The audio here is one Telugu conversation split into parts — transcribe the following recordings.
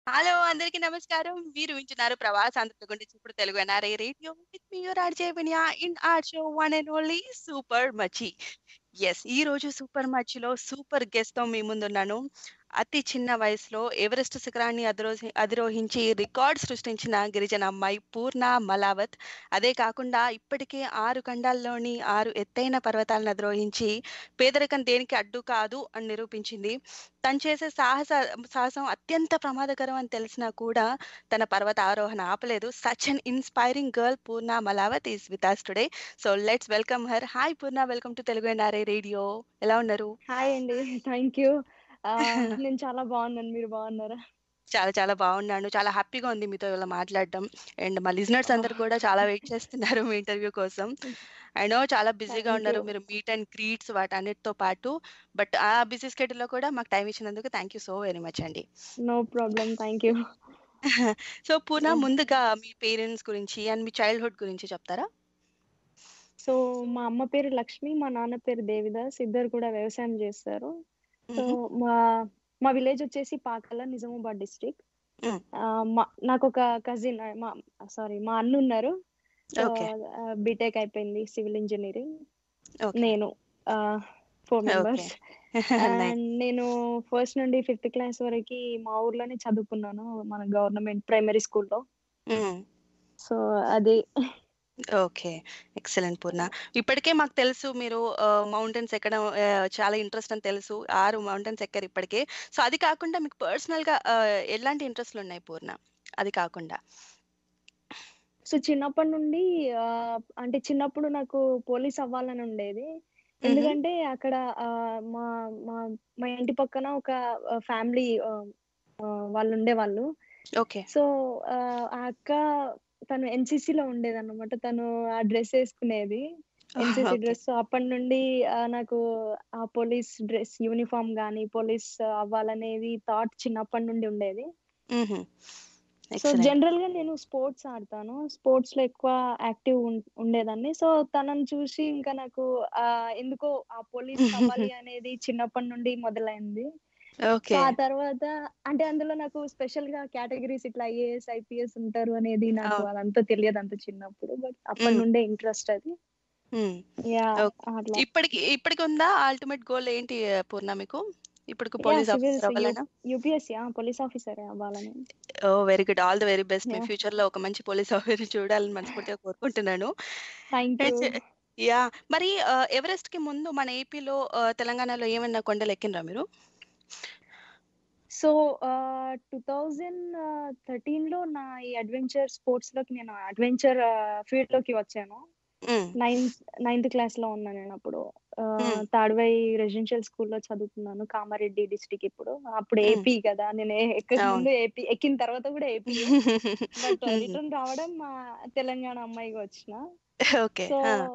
హలో అందరికీ నమస్కారం. మీరు వింటున్నారు ప్రవాసాంధ్రుల గురించి ఇప్పుడు Telugu NRI radio with me your RJ Vinaya in our show one and only super Machi. Yes. ఈరోజు సూపర్ మచ్చిలో సూపర్ గెస్ట్‌తో మీ ముందున్నాను. అతి చిన్న వయసులో ఎవరెస్ట్ శిఖరాన్ని అధిరోహి అధిరోహించి రికార్డ్ సృష్టించిన గిరిజన అమ్మాయి పూర్ణ మలావత్. అదే కాకుండా ఇప్పటికే 6 ఖండాల్లోని 6 ఎత్తైన పర్వతాలను అధిరోహించి పేదరికం దేనికి అడ్డు కాదు అని నిరూపించింది. తను చేసే సాహస సాహసం అత్యంత ప్రమాదకరం అని తెలిసినా కూడా తన పర్వత ఆరోహణ ఆపలేదు. Such an inspiring girl Purna Malavath is with us today. So let's welcome her. Hi Purna welcome to Telugu NRI radio. ఎలా ఉన్నారు? హాయ్ అండి. Thank you. ఆహ్, నేను చాలా బాగున్నాను. మీరు బాగున్నారా? చాలా చాలా బాగున్నాను. చాలా హ్యాపీగా ఉంది మీతో ఇలా మాట్లాడడం. అండ్ మా లిజనర్స్ అందరూ ఓహ్! కూడా చాలా వెయిట్ చేస్తున్నారు మీ ఇంటర్వ్యూ కోసం. ఐ నో చాలా బిజీగా థాంక్ ఉన్నారు. యూ. మీరు మీట్ అండ్ గ్రీట్స్ వాటన్నిటితో పాటు. బట్ ఆ బిజీ స్కెడ్యూల్‌లో కూడా మాకు టైమ్ ఇచ్చినందుకు thank you so very much అండి. No problem. Thank you. So Purna hmm. ముందుగా మీ పేరెంట్స్ గురించి అండ్ మీ చైల్డ్‌హుడ్ గురించి చెప్తారా? సో మా అమ్మ పేరు లక్ష్మి. మా నాన్న పేరు దేవిదాస్. ఇద్దరు కూడా వ్యవసాయం చేస్తారు. సో హుహు. మా మా విలేజ్ వచ్చేసి పాకల నిజామాబాద్ డిస్ట్రిక్ట్. హ్మ్. ఆహ్, మా నాకొక కజిన్ మా సారీ మా అన్నున్నారు. So okay. ఆహ్, బీటెక్ అయిపోయింది సివిల్ ఇంజినీరింగ్. ఓకే. నేను ah, 4 okay. Members. Nice. And నేను ఫస్ట్ నుండి ఫిఫ్త్ క్లాస్ వరకి మా ఊర్లోనే చదువుకున్నాను. మన గవర్నమెంట్ ప్రైమరీ స్కూల్‌లో. హ్మ్. సో అది. ఓకే. ఎక్సలెంట్ పూర్ణ. ఇప్పటికే మాకు తెలుసు మీరు ఆహ్, మౌంటైన్స్ ఎక్కడం ఆహ్, చాలా ఇంట్రెస్ట్ అని తెలుసు. 6 మౌంటైన్స్ ఎక్కారు ఇప్పటికే. సో అది కాకుండా మీకు పర్సనల్‌గా ఆహ్, ఎలాంటి ఇంట్రెస్ట్‌లున్నాయి పూర్ణ? అది కాకుండా? సో చిన్నప్పటి నుండి ఆహ్, అంటే చిన్నప్పుడు నాకు పోలీస్ అవ్వాలని ఉండేది. హుహు. ఎందుకంటే అక్కడ ఆహ్, మా మా మా ఇంటి పక్కన ఒక ఆహ్, ఫ్యామిలీ ఆహ్, ఆహ్, వాళ్ళు ఉండేవాళ్ళు. ఓకే. సో ఆహ్, ఆ అక్క తను ఎన్‌సీసీలో ఉండేదన్నమాట. తను ఆ డ్రెస్ ఏసుకునేది. NCC okay. డ్రెస్. సో అప్పటి నుండి ఆహ్, నాకు ఆ పోలీస్ డ్రెస్ యూనిఫార్మ్ గాని, పోలీస్ అవ్వాలనేది థాట్ చిన్నప్పటి నుండి ఉండేది. హుహు. So excellent. జనరల్‌గా నేను స్పోర్ట్స్ ఆడతాను. స్పోర్ట్స్‌లో ఎక్కువ యాక్టివ్ ఉం ఉండేదాన్ని. సో తనని చూసి ఇంకా నాకు ఆహ్, ఎందుకో ఆ పోలీస్ అవ్వాలి అనేది చిన్నప్పటి నుండి మొదలైంది. So okay. ఆ తర్వాత అంటే అందులో నాకు స్పెషల్‌గా కేటగరీస్ ఇట్లా ఐఏఎస్, ఐపీఎస్ ఉంటారు అనేది నాకు అవును. అదంతా తెలియదు అంత చిన్నప్పుడు. బట్ అప్పటి హ్మ్. నుండే ఇంట్రెస్ట్ అది. హ్మ్. యాహ్! ఓకే. అట్లా. ఇప్పటికి ఇప్పటికి ఉందా అల్టిమేట్ గోల్ ఏంటి పూర్ణ మీకు? ఇప్పటికి yeah! Police civils officer you అవ్వాలనా? యూపీఎస్సీ ఆ! పోలీస్ ఆఫీసరే అవ్వాలని. Oh! Very good. All the very best. మీ యాహ్! ఫ్యూచర్‌లో ఒక మంచి పోలీస్ ఆఫీసర్‌ని చూడాలని మనస్ఫూర్తిగా కోరుకుంటున్నాను. Thank you. అయితే యాహ్! మరి ఆహ్, ఎవరెస్ట్‌కి ముందు మన ఏపీలో ఆహ్, తెలంగాణలో ఏమన్నా కొండలు ఎక్కినరా మీరు? సో ఆహ్, 2013లో నా ఈ అడ్వెంచర్ స్పోర్ట్స్‌లోకి నేను అడ్వెంచర్ ఆహ్, ఫీల్డ్‌లోకి వచ్చాను. హ్మ్. నైన్త్ నైన్త్ క్లాస్‌లో ఉన్నా నేనప్పుడు. ఆహ్, హ్మ్. తాడ్వాయి రెసిడెన్షియల్ స్కూల్‌లో చదువుతున్నాను. కామారెడ్డి డిస్ట్రిక్ట్ ఇప్పుడు. అప్పుడు హ్మ్. ఏపీ కదా! నేను ఎ ఎక్కక అవును. ముందు ఏపీ, ఎక్కిన తర్వాత కూడా ఏపీయే. బట్ హ్మ్. రిటర్న్ రావడం మా తెలంగాణ అమ్మాయిగా వచ్చిన. ఓకే. సో ఆ!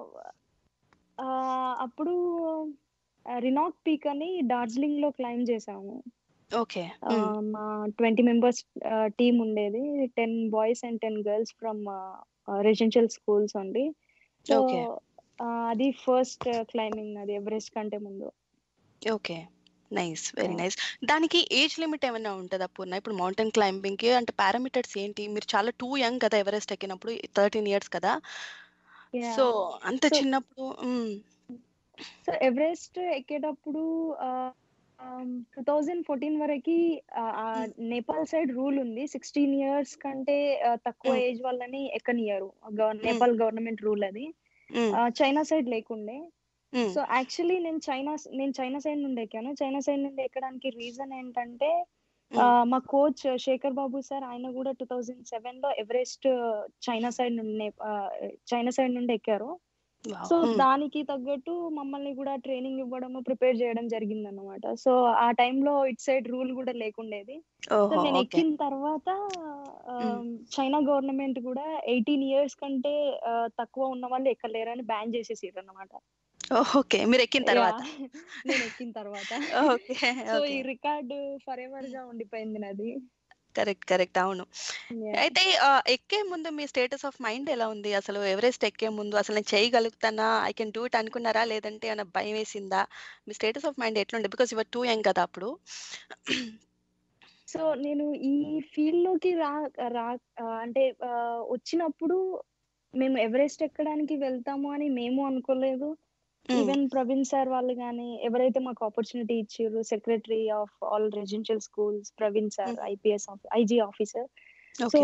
ఆహ్, అప్పుడు ఆహ్, రినాక్ పీక్ అని డార్జిలింగ్‌లో క్లైంబ్ చేశాము. ఓకే. హ్మ్. ఆహ్, మా 20 మెంబర్స్ ఆహ్, టీమ్ ఉండేది. 10 boys and 10 girls from ah, residential schools అండి. So okay. ఆహ్, అది ఫస్ట్ క్లైంబింగ్ నాది ఎవరెస్ట్ కంటే ముందు. Okay. Nice. Very yeah! Nice. దానికి ఏజ్ లిమిట్ ఏమన్నా ఉంటదా పూర్ణ? ఇప్పుడు మౌంటైన్ క్లైంబింగ్‌కి అంటే పారామీటర్స్ ఏంటి? మీరు చాలా టూ యంగ్ కదా! ఎవరెస్ట్ ఎక్కినప్పుడు 13 ఇయర్స్ కదా! So yeah! అంత సో చిన్నప్పుడు హ్మ్. సో ఎవరెస్ట్ ఎక్కేటప్పుడు ఆహ్, ఆహ్, 2014 వరకి ఆహ్, ఆహ్, హ్మ్. నేపాల్ సైడ్ రూల్ ఉంది. 16 ఇయర్స్ కంటే ఆహ్, తక్కువ హ్మ్. ఏజ్ వాళ్ళని ఎక్కనియ్యరు. గవ హ్మ్. నేపాల్ గవర్నమెంట్ రూల్ అది. హ్మ్. ఆహ్, చైనా సైడ్ లేకుండే. హ్మ్. సో యాక్చువల్లీ నేను చైనా స్ నేను చైనా సైడ్ నుండి ఎక్కాను. చైనా సైడ్ నుండి ఎక్కడానికి రీజన్ ఏంటంటే హ్మ్. ఆహ్, మా కోచ్ శేఖర్ బాబు సార్ ఆయన కూడా 2007లో ఎవరెస్ట్ చైనా సైడ్ నుండి నే ఆహ్, చైనా సైడ్ నుండి ఎక్కారు. వావ్! సో హ్మ్. దానికి తగ్గట్టు మమ్మల్ని కూడా ట్రైనింగ్ ఇవ్వడము, ప్రిపేర్ చేయడం జరిగిందన్నమాట. సో ఆ టైంలో ఇటు సైడ్ రూల్ కూడా లేకుండేది. సో ఓహో! నేను ఓకే. ఎక్కిన తర్వాత హ్మ్. ఆహ్, చైనా గవర్నమెంట్ కూడా 18 ఇయర్స్ కంటే ఆహ్, తక్కువ ఉన్న వాళ్ళు ఎక్కలేరని బ్యాన్ చేసేసిర్రన్నమాట. ఓహ్! ఓకే. మీరెక్కిన తర్వాత. యాహ్! నేను ఎక్కిన తర్వాత. ఓకే. So okay. ఈ రికార్డ్ హ్మ్. ఫరెవర్‌గా ఉండిపోయింది నాది. కరెక్ట్. కరెక్ట్. అవును. యాహ్! అయితే ఆహ్, ఎక్కే ముందు మీ స్టేటస్ ఆఫ్ మైండ్ ఎలా ఉంది? అసలు ఎవరెస్ట్ ఎక్కే ముందు అసలు నేను చేయగలుగుతానా? ఐ కెన్ డూ ఇట్ అనుకున్నారా? లేదంటే ఏమన్నా భయమేసిందా? మీ స్టేటస్ ఆఫ్ మైండ్ ఎట్లుండే? Because you are too young కదా! అప్పుడు. సో నేను ఈ ఫీల్డ్ లోకి రా రా ఆ, అంటే ఆ, వచ్చినప్పుడు మేము ఎవరెస్ట్ ఎక్కడానికి వెళ్తాము అని మేము అనుకోలేదు మ్మ్. ఈవెన్ ప్రవీణ్ సార్ వాళ్ళు కానీ ఎవరైతే మాకు ఆపర్చునిటీ ఇచ్చారు secretary of all residential schools Praveen sir IPS IG officer so okay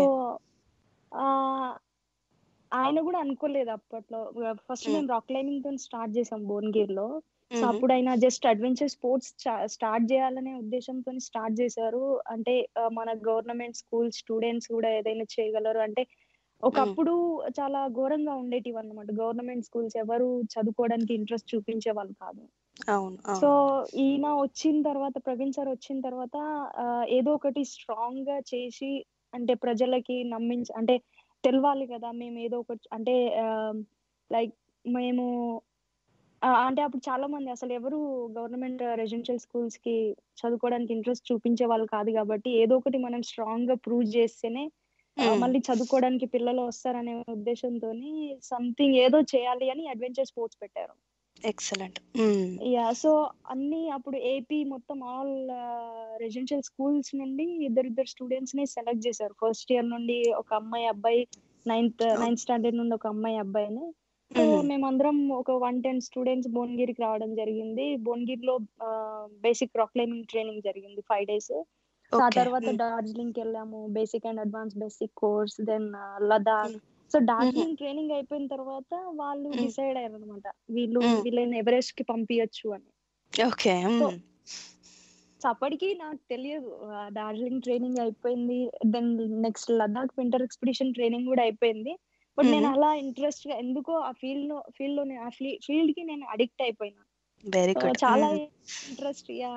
ఆయన కూడా అనుకోలేదు అప్పట్లో ఫస్ట్ మ్మ్. మేము రాక్ క్లైంబింగ్ తో స్టార్ట్ చేసాం భువనగిర్ లో సో మ్మ్. అప్పుడు ఆయన జస్ట్ అడ్వెంచర్ స్పోర్ట్స్ స్టార్ట్ చేయాలనే ఉద్దేశంతో స్టార్ట్ చేశారు అంటే ఆ, మన గవర్నమెంట్ స్కూల్ స్టూడెంట్స్ కూడా ఏదైనా చేయగలరు అంటే ఒకప్పుడు చాలా ఘోరంగా ఉండేటివి అన్నమాట గవర్నమెంట్ స్కూల్స్ ఎవరు చదువుకోవడానికి ఇంట్రెస్ట్ చూపించే వాళ్ళు కాదు అవును సో అవును ఈయన వచ్చిన తర్వాత ప్రవీణ్ సార్ వచ్చిన తర్వాత ఆ, ఏదో ఒకటి స్ట్రాంగ్ గా చేసి అంటే ప్రజలకి నమ్మించి అంటే తెలవాలి కదా మేము ఏదో ఒకటి అంటే లైక్ మేము ఆ, అంటే అప్పుడు చాలా మంది అసలు ఎవరు గవర్నమెంట్ రెసిడెన్షియల్ స్కూల్స్ కి చదువుకోవడానికి ఇంట్రెస్ట్ చూపించే వాళ్ళు కాదు కాబట్టి ఏదో ఒకటి మనం స్ట్రాంగ్ గా ప్రూవ్ చేస్తేనే ఆ, మ్మ్. మళ్ళీ చదువుకోవడానికి పిల్లలు వస్తారనే ఉద్దేశంతో సంథింగ్ ఏదో చేయాలి అని అడ్వెంచర్ స్పోర్ట్స్ పెట్టారు ఎక్సలెంట్ యా సో అన్ని అప్పుడు ఏపీ మొత్తం ఆల్ రెసిడెన్షియల్ స్కూల్స్ నుండి ఇద్దరిద్దరు స్టూడెంట్స్ ని సెలెక్ట్ చేశారు ఫస్ట్ ఇయర్ నుండి ఒక అమ్మాయి అబ్బాయి నైన్త్ నైన్త్ స్టాండర్డ్ నుండి ఒక అమ్మాయి అబ్బాయిని సో మేమందరం ఒక వన్ టెన్ స్టూడెంట్స్ భువనగిరికి రావడం జరిగింది భువనగిరిలో బేసిక్ రాక్ క్లైంబింగ్ ట్రైనింగ్ జరిగింది ఫైవ్ డేస్ సో ఆ ఓకే తర్వాత డార్జిలింగ్ కి వెళ్ళాము basic and advance basic course then Ladakh so Darjeeling training అయిపోయిన తర్వాత వాళ్ళు Mm. డిసైడ్ అయ్యారు అనమాట వీళ్ళు Mm. వీళ్ళని ఎవరెస్ట్ కి పంపించచ్చు అని ఓకే So, సో అప్పటికి నాకు తెలియదు ఆ, డార్జిలింగ్ ట్రైనింగ్ అయిపోయింది then next Ladakh winter expedition training కూడా అయిపోయింది బట్ నేను Mhm. అలా ఇంట్రెస్ట్ గా ఎందుకో ఆ ఫీల్డ్ లో ఫీల్డ్ లో ఆ ఫీల్డ్ కి నేను అడిక్ట్ అయిపోయినా వెరీ So, గుడ్ చాలా ఇంట్రెస్ట్ యా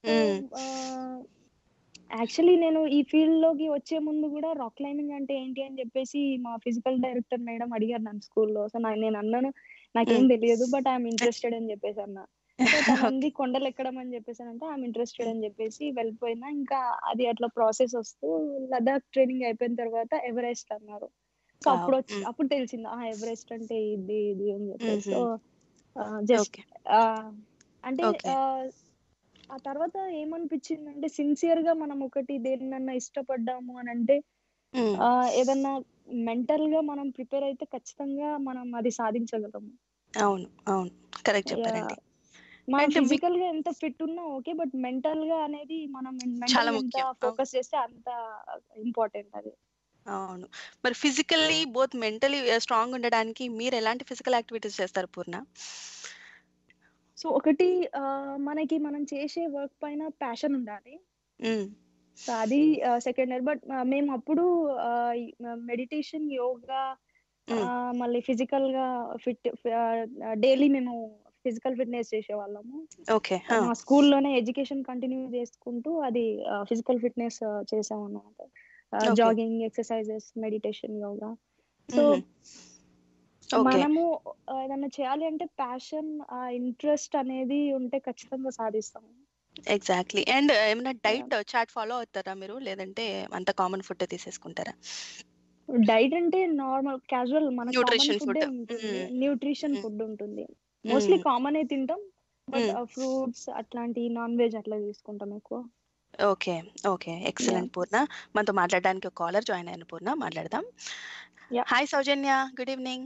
యాక్చువల్లీ నేను ఈ ఫీల్డ్ లోకి వచ్చే ముందు కూడా రాక్ క్లైంబింగ్ అంటే ఏంటి అని చెప్పేసి మా ఫిజికల్ డైరెక్టర్ మేడం అడిగారు నన్ను స్కూల్లో సో నేను అన్నాను నాకేం Mm. తెలియదు బట్ ఐఎమ్ ఇంట్రెస్టెడ్ అని చెప్పేసి అన్నా సో తను అంది కొండలు ఎక్కడం అని చెప్పేసి అంటే ఐఎమ్ ఇంట్రెస్టెడ్ అని చెప్పేసి వెళ్ళిపోయినా ఇంకా అది అట్లా ప్రాసెస్ వస్తూ లదాఖ్ ట్రైనింగ్ అయిపోయిన తర్వాత ఎవరెస్ట్ అన్నారు సో Wow. అప్పుడు వచ్చి Mm. అప్పుడు తెలిసింది ఆ ఎవరెస్ట్ అంటే ఇది ఇది అని చెప్పేసి సో Mhm. జస్ట్ ఓకే అంటే Okay. ఆ, ఆ తర్వాత ఏమనిపించింది అంటే సిన్సియర్ గా మనం ఒకటి దేన్నన్నా ఇష్టపడ్డాము అని అంటే ఆ, ఏదన్నా మెంటల్ గా మనం ప్రిపేర్ అయితే ఖచ్చితంగా మనం అది సాధించగలము అవును అవును కరెక్ట్ చెప్పారండి మనం అంటే మీ- ఫిజికల్ గా ఎంత ఫిట్ ఉన్నా ఓకే బట్ మెంటల్ గా అనేది మనం చాలా మెంటల్ ఎంత ముఖ్యం. అవును. ఫోకస్ చేస్తే అంత ఇంపార్టెంట్ అది అవును మరి ఫిజికల్లీ బోత్ మెంటలీ స్ట్రాంగ్ ఉండడానికి మీరు ఎలాంటి ఫిజికల్ యాక్టివిటీస్ చేస్తారు పూర్ణ సో ఒకటి ఆ, మనకి మనం చేసే వర్క్ పైన ప్యాషన్ ఉండాలి మ్మ్. సో అది సెకండ్ ఇయర్ బట్ మేము అప్పుడు మెడిటేషన్ యోగా మ్మ్. మళ్ళీ ఫిజికల్ గా ఫిట్ డైలీ మేము ఫిజికల్ ఫిట్నెస్ చేసేవాళ్ళము ఓకే మా స్కూల్లోనే ఎడ్యుకేషన్ కంటిన్యూ చేసుకుంటూ అది ఫిజికల్ ఫిట్నెస్ చేసాం అన్నమాట Okay. Jogging exercises meditation yoga so hmm. Okay మనము ఆ, ఏదన్నా చేయాలి అంటే ప్యాషన్ ఆ ఇంట్రెస్ట్ అనేది ఉంటే ఖచ్చితంగా సాధిస్తాము ఎగ్జాక్ట్లీ అండ్ ఏమైనా డైట్ చాట్ ఫాలో అవుతారా మీరు లేదంటే అంత కామన్ ఫుడ్ తీసేసుకుంటారా డైట్ అంటే నార్మల్ క్యాజువల్ మన Nutrition ఫుడ్ food. ఉంటుంది Mm. Nutrition Mm. ఫుడ్ ఉంటుంది మోస్ట్లీ Mm. కామన్ ఏ తింటాం బట్ Mm. ఫ్రూట్స్ అట్లాంటి నాన్ వెజ్ అట్లా తీసుకుంటాం ఎక్కువ ఓకే ఓకే ఎక్సలెంట్ పూర్ణ మనతో మాట్లాడడానికి ఒక కాలర్ జాయిన్ అయిన పూర్ణ మాట్లాడదాం Yeah. Hi Soujanya good evening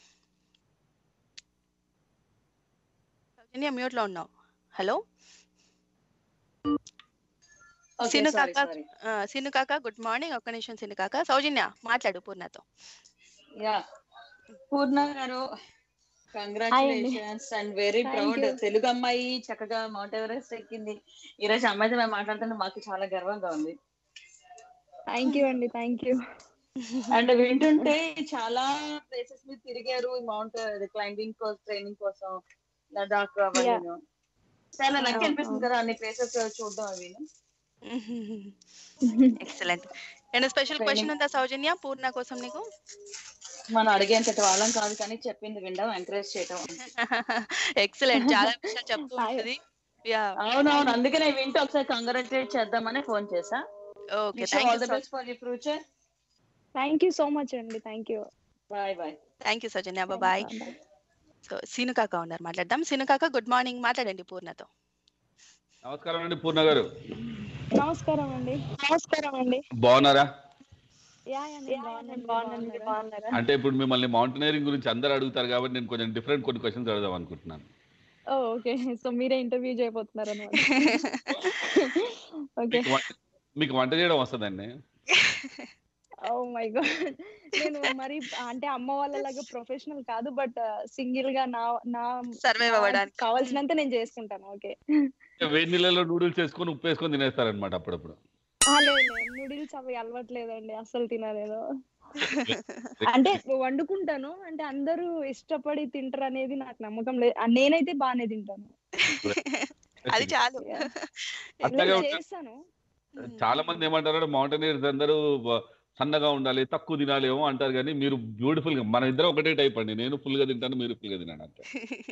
Soujanya mute లో ఉన్నావు హలో Okay, సిను sorry, కాక sorry. ఆ, సిను కాక గుడ్ మార్నింగ్ ఒక్క నిమిషం సిను కాక సౌజన్య మాట్లాడు పూర్ణతో Yeah. పూర్ణ గారు congratulations and very Thank proud you. Telugu అమ్మాయి చక్కగా మౌంట్ ఎవరెస్ట్ ఎక్కింది ఈ రోజు అమ్మాయితో మేము మాట్లాడుతుంటే మాకు చాలా గర్వంగా ఉంది థ్యాంక్ యూ అండి థ్యాంక్ యూ అండ్ వింటుంటే చాలా ప్లేసెస్ మీద తిరిగారు ఈ మౌంట్ క్లైంబింగ్ కోసం ట్రైనింగ్ కోసం లదాఖ్ అవన్నీ చాలా లక్కీ అవును, అనిపిస్తుంది అవును. కదా అన్ని ప్లేసెస్ చూడడం అవి ఎక్సలెంట్ అండ్ స్పెషల్ క్వశ్చన్ ఉందా సౌజన్య పూర్ణ కోసం నీకు మనం అడిగేంతటి వాళ్ళం కాదు కానీ చెప్పింది వినడం ఎంకరేజ్ చేయడం ఎక్సలెంట్ చాలా విషయాలు చెప్తూ ఉంటుంది యా అవునవును అందుకనే వింటూ ఒకసారి కంగ్రాచులేట్ చేద్దామని ఫోన్ చేసా okay wish thank all you the best for you future thank you so much అండి thank you bye bye thank you Soujanya bye so Seenu కాక ఉన్నారు మాట్లాడదాం సీను కాక గుడ్ మార్నింగ్ మాట్లాడండి పూర్ణతో నమస్కారం అండి పూర్ణ గారు నమస్కారం అండి నమస్కారం అండి బాగున్నారా యా యా నేను బాగున్నాను బాగున్నాను మీరు బాగున్నారా అంటే ఇప్పుడు మిమ్మల్ని మౌంటైనరింగ్ గురించి అందరు అడుగుతారు కాబట్టి నేను కొంచెం డిఫరెంట్ కొన్ని క్వశ్చన్స్ అడుగుదాం అనుకుంటున్నాను ఓ ఓకే సో మీరే ఇంటర్వ్యూ చేయబోతున్నారు అనమాట ఓకే మీకు వంట- మీకు వంట చేయడం వస్తుందండి ఓ మై గాడ్ నేను మరి అంటే అమ్మ వాళ్ళలాగా ప్రొఫెషనల్ కాదు బట్ సింగిల్ గా నా నా సర్వైవ్ నా అవ్వడానికి కావాల్సినంత నేను చేసుకుంటాను ఓకే వేడి నీళ్ళలో నూడిల్స్ వేసుకొని ఉప్పు వేసుకొని తినేస్తారనమాట అప్పుడప్పుడు లేదు నూడిల్స్ అవి అలవట్లేదండి అస్సలు తినలేదు అంటే వండుకుంటాను అంటే అందరూ ఇష్టపడి తింటారు అనేది నాకు నమ్మకం లేదు ఆ, నేనైతే బాగానే తింటాను అది చాలు Yeah. అట్లాగే నేను ఉంటుంది. చేస్తాను చాలా మంది ఏమంటారు మౌంటైనర్స్ అందరూ బ- సన్నగా ఉండాలి తక్కువ తినాలి ఏమో అంటారు కానీ మీరు బ్యూటిఫుల్ గా మన ఇద్దరం ఒకటే టైప్ అండి నేను ఫుల్ గా తింటాను మీరు ఫుల్ గా తినాను అంతే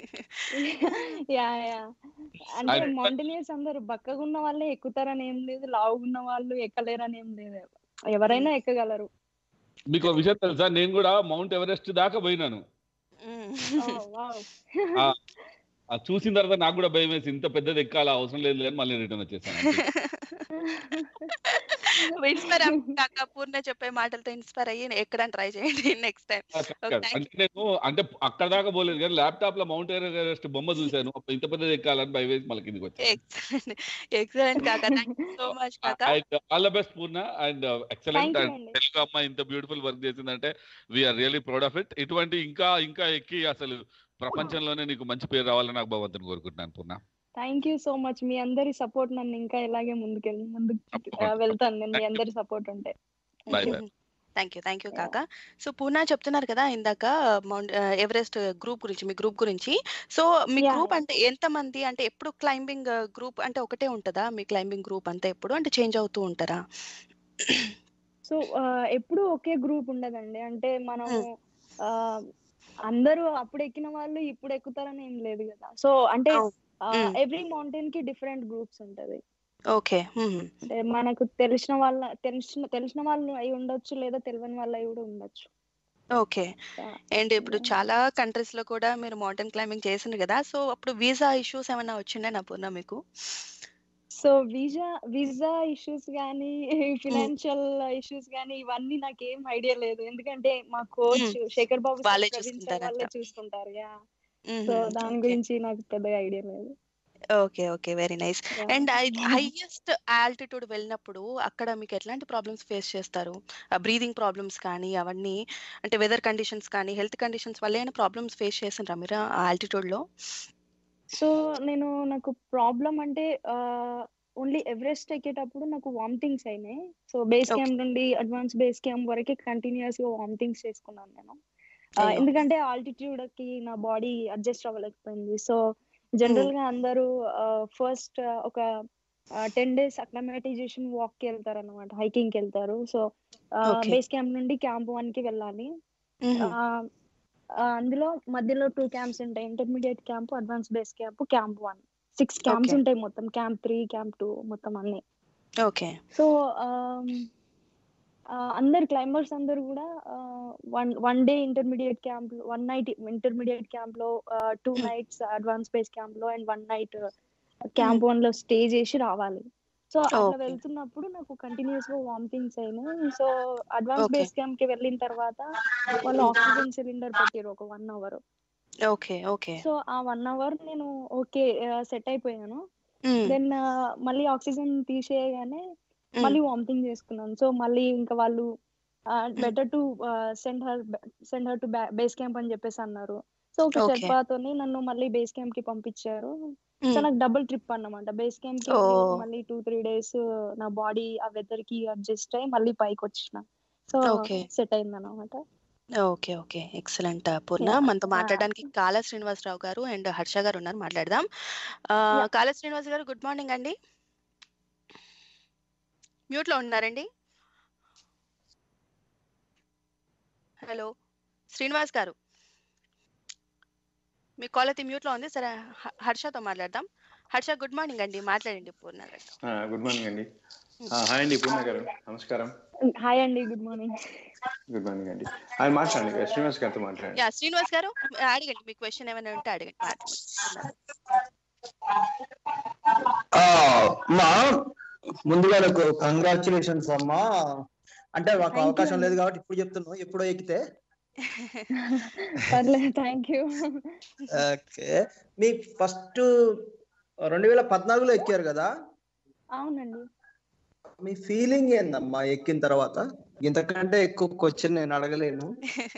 యా యా అంటే అది- మౌంటైనియర్స్ అందరూ బక్కగా ఉన్న వాళ్ళే ఎక్కుతారని ఏం లేదు లావుగా ఉన్న వాళ్ళు ఎక్కలేరని ఏం లేదు ఎవరైనా ఎక్కగలరు మీకు ఒక విషయం తెలుసా నేను కూడా మౌంట్ ఎవరెస్ట్ దాకా పోయినాను Oh, wow. ఆ చూసిన తర్వాత నాకు కూడా భయం వేసి ఇంత పెద్దది ఎక్కాల అవసరం లేదు అని మళ్ళీ రిటర్న్ వచ్చేసాను అంతే. ఇన్స్పైర్ కాక పూర్ణ చెప్పే మాటలతో ఇన్స్పైర్ అయ్యి ఎక్కడానికి ట్రై చేయండి నెక్స్ట్ టైం కాదు, కాదు. thank అంటే నేను అంటే అక్కడ దాకా పోలేదు కానీ ల్యాప్టాప్ లో మౌంట్ ఎవరెస్ట్ బొమ్మ చూశాను అప్పుడు ఇంత పెద్దది ఎక్కాలని భయం వేసి మళ్ళీ కిందికి వచ్చాను ఎక్సలెంట్ ఎక్సలెంట్ కాక థ్యాంక్ యూ సో మచ్ కాక all the best Purna and excellent Thank you and అండి. తెలుగు అమ్మాయి ఇంత బ్యూటిఫుల్ వర్క్ చేసిందంటే we are really proud of it ఇటువంటి ఇంకా ఇంకా ఎక్కి అసలు ప్రపంచంలోనే నీకు మంచి పేరు రావాలని నాకు భగవంతుని కోరుకుంటున్నాను Purna thank you so much మీ అందరి సపోర్ట్ నన్ను ఇంకా ఇలాగే ముందుకెళ్ళి ముందుకు ఆ, వెళ్తాను నేను మీ అందరి సపోర్ట్ ఉంటే Bye, Thank you. bye. Thank you thank you కాక సో పూర్ణ చెప్తున్నారు కదా ఇందాక మౌంట్ ఎవరెస్ట్ గ్రూప్ గురించి మీ గ్రూప్ గురించి సో మీ Yeah, గ్రూప్ yeah. అంటే ఎంత మంది అంటే ఎప్పుడు క్లైంబింగ్ గ్రూప్ అంటే ఒకటే ఉంటుందా మీ క్లైంబింగ్ గ్రూప్ అంతా ఎప్పుడు అంటే చేంజ్ అవుతూ ఉంటారా సో ఎప్పుడు ఒకే గ్రూప్ ఉండదండి అంటే మనము ఆ, అందరూ అప్పుడు ఎక్కిన వాళ్ళు ఇప్పుడు ఎక్కుతారని ఏం లేదు కదా సో అంటే అవును. Mm. ఎవ్రీ మౌంటైన్ కి డిఫరెంట్ గ్రూప్స్ ఉంటది ఓకే అంటే మనకు తెలిసిన వాళ్ళ తెలిసిన తెలిసిన వాళ్ళు అయి ఉండొచ్చు లేదా తెలియని వాళ్ళు అయి కూడా ఉండొచ్చు ఓకే Yeah. అండ్ ఇప్పుడు Yeah. చాలా కంట్రీస్ లో కూడా మీరు మౌంటైన్ క్లైంబింగ్ చేసిండ్రు కదా సో అప్పుడు వీసా ఇష్యూస్ ఏమైనా వచ్చిండే నా పూర్ణ మీకు సో వీసా వీసా ఇష్యూస్ కానీ ఫినాన్షియల్ ఇష్యూస్ కానీ ఇవన్నీ నాకు ఏం ఐడియా లేదు ఎందుకంటే మా కోచ్ శేఖర్ బాబు sir, వాళ్ళే ప్రవీణ్ sir చూసుకుంటారంట. వాళ్ళే చూసుకుంటారు యా మ్మ్. సో దాని Okay. గురించి నాకు పెద్దగా ఐడియా లేదు okay okay very nice Yeah. And highest altitude వెళ్ళినప్పుడు అక్కడ మీకు ఎట్లాంటి ప్రాబ్లమ్స్ ఫేస్ చేస్తారు బ్రీదింగ్ ప్రాబ్లమ్స్ కానీ అవన్నీ అంటే వెదర్ కండిషన్స్ కానీ హెల్త్ కండిషన్స్ వల్ల ఏమైనా ప్రాబ్లమ్స్ ఫేస్ చేసిండ్రా మీరు ఆల్టిట్యూడ్ లో సో నేను నాకు ప్రాబ్లం అంటే ఓన్లీ ఎవరెస్ట్ ఎక్కేటప్పుడు నాకు వామిటింగ్స్ అయినాయి సో బేస్ Okay. క్యాంప్ నుండి అడ్వాన్స్ బేస్ క్యాంప్ వరకు కంటిన్యూస్ గా వామిటింగ్స్ చేసుకున్నాను నేను ఆ, అయ్యో. ఎందుకంటే ఆల్టిట్యూడ్ కి నా బాడీ అడ్జస్ట్ అవ్వలేకపోయింది సో జనరల్ గా అందరూ ఫస్ట్ ఒక టెన్ డేస్ అక్లమటైజేషన్ వాక్ కి వెళ్తారు అనమాట హైకింగ్ కి వెళ్తారు సో Okay. బేస్ క్యాంప్ నుండి క్యాంప్ వన్ కి వెళ్ళాలి మ్మ్. ఆ, ఆ, అందులో మధ్యలో టూ క్యాంప్స్ ఉంటాయి intermediate camp advance base camp camp one six camps Okay. ఉంటాయి మొత్తం క్యాంప్ త్రీ క్యాంప్ టూ మొత్తం అన్ని ఓకే సో అందరు క్లైంబర్స్ అందరు కూడా one one day intermediate camp one night intermediate camp లో two Hmm. Nights nights advance base camp లో and one night camp one లో స్టే చేసి రావాలి సో అట్లా Okay. వెళ్తున్నప్పుడు నాకు కంటిన్యూస్ గా వామిటింగ్స్ అయినాయి so advance Okay. Base camp కి వెళ్ళిన తర్వాత వాళ్ళు ఆక్సిజన్ సిలిండర్ పెట్టారు ఒక one hour okay okay so ఆ వన్ అవర్ నేను ఓకే సెట్ అయిపోయాను దెన్ మళ్ళీ ఆక్సిజన్ తీసేయగానే మళ్ళీ వామిటింగ్ చేసుకున్నాను సో మళ్ళీ ఇంకా వాళ్ళు better to send her send her to base camp అని చెప్పేసి అన్నారు సో ఒక Okay. షెర్పాతోని నన్ను మళ్ళీ బేస్ క్యాంప్ కి పంపించారు సో నాకు డబుల్ ట్రిప్ అన్నమాట బేస్ క్యాంప్ కి Oh. వెళ్ళి మళ్ళీ టూ త్రీ డేస్ నా బాడీ ఆ వెదర్ కి అడ్జస్ట్ అయ్యి మళ్ళీ పైకి వచ్చిన సో Okay. సెట్ అయింది అనమాట okay okay excellent Purna Yeah. మనతో Yeah. మాట్లాడడానికి కాళ శ్రీనివాసరావు గారు అండ్ హర్ష గారు ఉన్నారు మాట్లాడదాం ఆ, Yeah. కాళ శ్రీనివాస్ గారు గుడ్ మార్నింగ్ అండి మ్యూట్ లో ఉన్నారండి హలో శ్రీనివాస్ గారు మీ కాల్ అయితే మ్యూట్ లో ఉంది సరే హ- హర్షతో మాట్లాడదాం హర్ష గుడ్ మార్నింగ్ అండి మాట్లాడండి పూర్ణ గారు గుడ్ మార్నింగ్ అండి ఆ, హాయ్ అండి పూర్ణ గారు నమస్కారం హాయ్ అండి గుడ్ మార్నింగ్ గుడ్ మార్నింగ్ అండి ఆయన మాట్లాడండి శ్రీనివాస్ గారితో మాట్లాడండి యా శ్రీనివాస్ గారు అడగండి మీ క్వశ్చన్ ఏమైనా ఉంటే అడగండి మాట్లాడండి ఆ, మా ముందుగా నాకు కంగ్రాచులేషన్స్ అమ్మా అంటే మాకు Thank you అవకాశం అండి. లేదు కాబట్టి ఇప్పుడు చెప్తున్నాను ఎప్పుడో ఎక్కితే పర్లేదు థ్యాంక్ యూ ఓకే మీ ఫస్ట్ రెండు వేల పద్నాలుగులో ఎక్కారు కదా అవునండి మీ ఫీలింగ్ ఏందమ్మా ఎక్కిన తర్వాత ఇంతకంటే ఎక్కువ క్వశ్చన్ నేను అడగలేను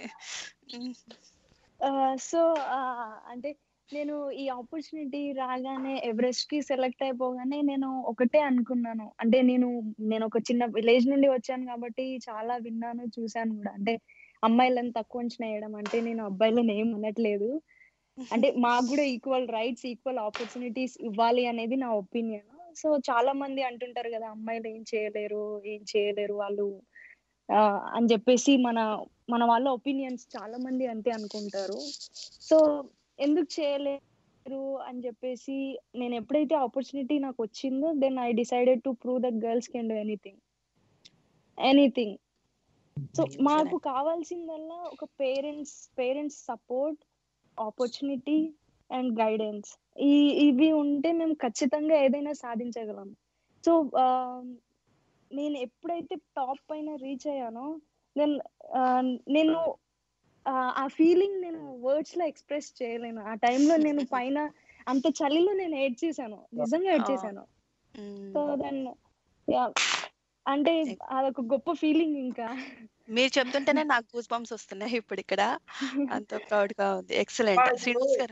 సో అంటే నేను ఈ ఆపర్చునిటీ రాగానే ఎవరెస్ట్ కి సెలెక్ట్ అయిపోగానే నేను ఒకటే అనుకున్నాను అంటే నేను నేను ఒక చిన్న విలేజ్ నుండి వచ్చాను కాబట్టి చాలా విన్నాను చూశాను కూడా అంటే అమ్మాయిలను తక్కువ అంచనా వేయడం అంటే నేను అబ్బాయిలను ఏం అనట్లేదు అంటే మాకు కూడా ఈక్వల్ రైట్స్ ఈక్వల్ ఆపర్చునిటీస్ ఇవ్వాలి అనేది నా ఒపీనియన్ సో చాలా మంది అంటుంటారు కదా అమ్మాయిలు ఏం చేయలేరు ఏం చేయలేరు వాళ్ళు ఆ, అని చెప్పేసి మన మన వాళ్ళ ఒపీనియన్స్ చాలా మంది అంతే అనుకుంటారు సో ఎందుకు చేయలేరు అని చెప్పేసి నేను ఎప్పుడైతే ఆపర్చునిటీ నాకు వచ్చిందో then I decided to prove that girls can do anything anything so మాకు కావాల్సిందల్లా ఒక parents parents support opportunity and guidance ఈ ఇవి ఉంటే మేము ఖచ్చితంగా ఏదైనా సాధించగలం సో నేను ఎప్పుడైతే టాప్ పైన రీచ్ అయ్యానో దెన్ నేను ఆ, ఆ ఫీలింగ్ నేను వర్డ్స్ లో ఎక్స్ప్రెస్ చేయలేను ఆ టైంలో నేను పైన అంత చలిలో నేను ఏడ్చేసాను నిజంగా ఏడ్చేసాను సో దెన్ అంటే అదొక గొప్ప ఫీలింగ్ ఇంకా మీరు చెప్తుంటేనే నాకు గూస్ బంప్స్ వస్తున్నాయి ఇప్పుడు ఇక్కడ అంత ప్రౌడ్ గా ఉంది ఎక్సలెంట్ శ్రీనివాస్ గారు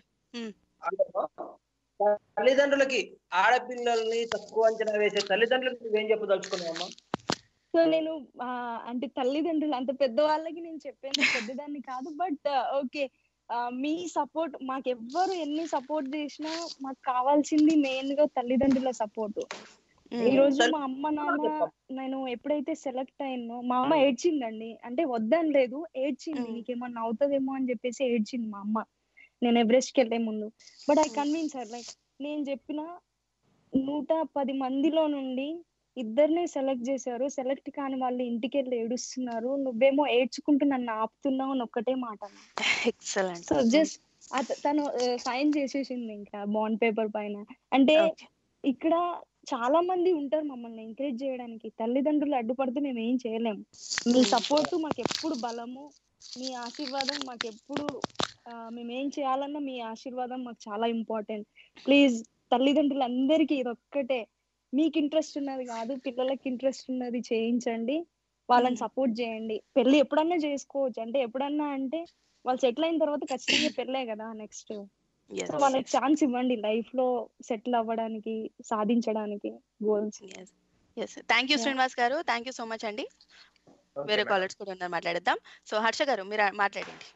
తల్లిదండ్రులకి ఆడపిల్లల్ని తక్కువ అంచనా వేసే తల్లిదండ్రులకి నువ్వేం చెప్పదలుచుకున్నావమ్మా సో నేను ఆ, అంటే తల్లిదండ్రులు అంత పెద్దవాళ్ళకి నేను చెప్పేంత పెద్దదాన్ని కాదు బట్ ఓకే మీ సపోర్ట్ మాకు ఎవ్వరు ఎన్ని సపోర్ట్ చేసినా మాకు కావాల్సింది మెయిన్ గా తల్లిదండ్రుల సపోర్ట్ ఈ రోజు మా అమ్మ నాన్న నేను ఎప్పుడైతే సెలెక్ట్ అయ్యానో మా అమ్మ ఏడ్చిందండి అంటే వద్దని లేదు ఏడ్చింది Mm. నీకేమన్నా అవుతుందేమో అని చెప్పేసి ఏడ్చింది మా అమ్మ నేను ఎవరెస్ట్ కి వెళ్లే ముందు but I convince sir like నేను చెప్పిన నూట పది మందిలో నుండి ఇద్దరినే సెలెక్ట్ చేశారు సెలెక్ట్ కాని వాళ్ళు ఇంటికి వెళ్ళి ఏడుస్తున్నారు నువ్వేమో ఏడ్చుకుంటూ నన్ను ఆపుతున్నావు అని ఒక్కటే మాట ఎక్సలెంట్ సో జస్ట్ తను సైన్ చేసేసింది ఇంకా బాండ్ పేపర్ పైన అంటే ఇక్కడ చాలా మంది ఉంటారు మమ్మల్ని ఎంకరేజ్ చేయడానికి తల్లిదండ్రులు అడ్డుపడితే మేము ఏం చేయలేము మీ సపోర్ట్ మాకు ఎప్పుడు బలము మీ ఆశీర్వాదం మాకు ఎప్పుడు ఆ, మేము ఏం చేయాలన్నా మీ ఆశీర్వాదం మాకు చాలా ఇంపార్టెంట్ ప్లీజ్ తల్లిదండ్రులందరికీ ఇది ఒక్కటే మీకు ఇంట్రెస్ట్ ఉన్నది కాదు పిల్లలకి ఇంట్రెస్ట్ ఉన్నది చేయించండి వాళ్ళని Mm. సపోర్ట్ చేయండి పెళ్లి ఎప్పుడన్నా చేసుకోవచ్చు అంటే ఎప్పుడన్నా అంటే వాళ్ళు సెటిల్ అయిన తర్వాత ఖచ్చితంగా పెళ్ళే కదా నెక్స్ట్ సో వాళ్ళకి ఛాన్స్ ఇవ్వండి లైఫ్ లో సెటిల్ అవ్వడానికి సాధించడానికి goals yes thank you Yeah. Srinivas garu thank you so much అండి వేరే కాలర్స్ కూడా ఉన్నారు మాట్లాడేద్దాం సో హర్ష గారు మీరు మాట్లాడండి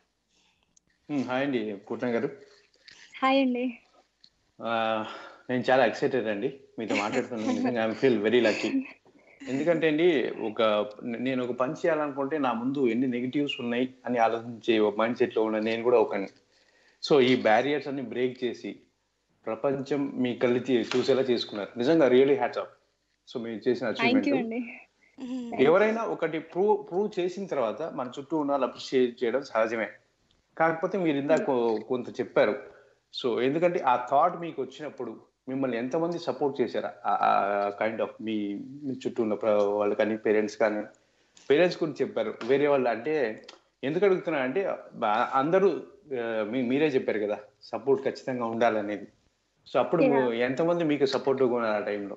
హాయ్ అండి పూర్ణ గారు హాయ్ అండి ఆ, నేను చాలా ఎక్సైటెడ్ అండి మీతో మాట్లాడుతున్నాను నిజంగా ఐ ఫీల్ వెరీ లక్కీ ఎందుకంటే అండి ఒక నేను ఒక పని చేయాలనుకుంటే నా ముందు ఎన్ని నెగిటివ్స్ ఉన్నాయి అని ఆలోచించే ఒక మైండ్ సెట్ లో ఉన్న నేను కూడా ఒక సో ఈ బ్యారియర్స్ అన్ని బ్రేక్ చేసి ప్రపంచం మీ కళ్ళు తీ- చూసేలా చేసుకున్నారు నిజంగా రియలీ హ్యాట్స్ ఆఫ్ సో మీరు చేసిన థ్యాంక్ యూ అచీవ్మెంట్ అండి ఎవరైనా ఒకటి ప్రూవ్ ప్రూవ్ చేసిన తర్వాత మన చుట్టూ ఉన్న వాళ్ళు అప్రిషియేట్ చేయడం సహజమే కాకపోతే మీరు ఇందాక కొ- కొంత చెప్పారు సో ఎందుకంటే ఆ థాట్ మీకు వచ్చినప్పుడు మిమ్మల్ని ఎంతమంది సపోర్ట్ చేశారు కైండ్ ఆఫ్ మీ మీ చుట్టూ ఉన్న ప్ర- వాళ్ళు కానీ పేరెంట్స్ కానీ పేరెంట్స్ గురించి చెప్పారు వేరే వాళ్ళు అంటే ఎందుకు అడుగుతున్నా అంటే బా- అందరూ ఆ, మీ- మీరే చెప్పారు కదా సపోర్ట్ ఖచ్చితంగా ఉండాలనేది సో అప్పుడు Yeah. ఎంతమంది మీకు సపోర్ట్గా ఉన్నారు ఆ టైంలో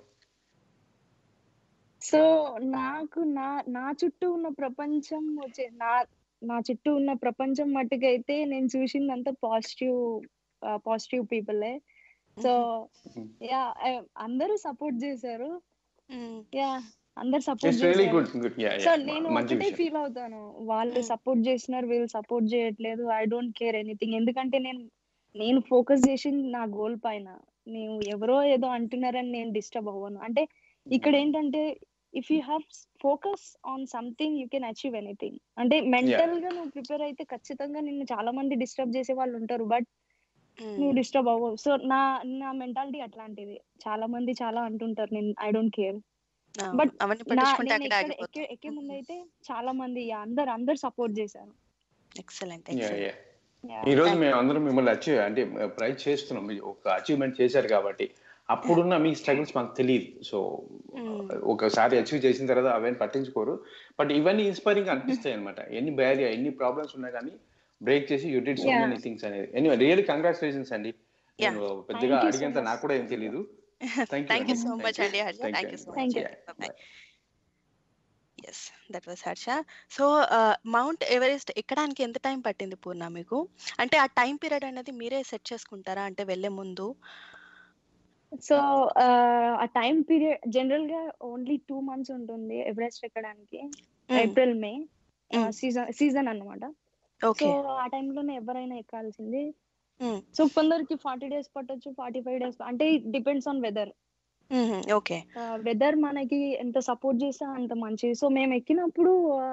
సో నాకు నా నా చుట్టూ ఉన్న ప్రపంచం వచ్చే నా నా చుట్టూ ఉన్న ప్రపంచం మట్టుకైతే నేను చూసిందంతా పాజిటివ్ పాజిటివ్ పీపులే సో యా అందరూ సపోర్ట్ చేశారు యా అందరు సపోర్ట్ ఇట్స్ రియలీ చేశారు గుడ్ గుడ్ సో నేను మంచి ఒకటే విషయం ఫీల్ అవుతాను వాళ్ళు Mm. సపోర్ట్ చేసినారు వీళ్ళు సపోర్ట్ చేయట్లేదు ఐ డోంట్ కేర్ ఎనీథింగ్ ఎందుకంటే నేను నేను ఫోకస్ చేసింది నా గోల్ పైన నేను ఎవరో ఏదో అంటున్నారని నేను డిస్టర్బ్ అవ్వను అంటే ఇక్కడ ఏంటంటే if you have focus on something you can achieve anything అంటే మెంటల్ గా నువ్వు ప్రిపేర్ అయితే ఖచ్చితంగా నిన్ను చాలా మంది డిస్టర్బ్ చేసే వాళ్ళు ఉంటారు బట్ నువ్వు డిస్టర్బ్ అవ్వవు సో నా నా మెంటాలిటీ అట్లాంటిది చాలా మంది చాలా అంటుంటారు నేను ఐ డోంట్ కేర్ but అవన్నీ నా పట్టించుకుంటే నేను అక్కడ ఎక్కడ ఎక్కే ఆగిపోతుంది ఎక్కే ముందు అయితే చాలా మంది yeah, అందరు అందరు సపోర్ట్ చేశారు ఎక్సలెంట్ Yeah, ఎక్సలెంట్ yeah. ఈ రోజు మేము అందరం మిమ్మల్ని అచీవ్ అంటే ప్రైజ్ చేస్తున్నాం మీరు ఒక అచీవ్మెంట్ చేశారు కాబట్టి అప్పుడున్న మీ స్ట్రగుల్స్ మాకు తెలియదు సో ఒకసారి అచీవ్ చేసిన తర్వాత అవన్నీ పట్టించుకోరు బట్ ఇవన్నీ ఇన్స్పైరింగ్ అనిపిస్తాయి అనమాట ఎన్ని బ్యారియర్ ఎన్ని ప్రాబ్లమ్స్ ఉన్నా కానీ బ్రేక్ చేసి you did so Yeah. Many things అనేది ఎనీ రియల్లీ కంగ్రాచులేషన్స్ అండి Yeah. నేను పెద్దగా Thank you so అడిగేంత much. నాకు కూడా ఏం తెలియదు thank thank you you so much అండి Harsha thank you so much Thank you. Bye yes that was Harsha so mount Everest ఎక్కడానికి ఎంత టైం పట్టింది పూర్ణ మీకు అంటే ఆ టైం పీరియడ్ అనేది మీరే సెట్ చేసుకుంటారా అంటే వెళ్ళే ముందు సో ఆ టైం పీరియడ్ జనరల్ గా ఓన్లీ టూ మంత్స్ ఉంటుంది ఎవరెస్ట్ ఎక్కడానికి April May Mm. Season season అన్నమాట సో ఓకే ఆ టైంలోనే ఎవరైనా ఎక్కాల్సింది Mm. సో కొందరికి ఫార్టీ డేస్ పట్టొచ్చు ఫార్టీ ఫైవ్ డేస్ అంటే depends on weather okay weather మనకి ఎంత సపోర్ట్ చేస్తే అంత మంచిది సో మేము ఎక్కినప్పుడు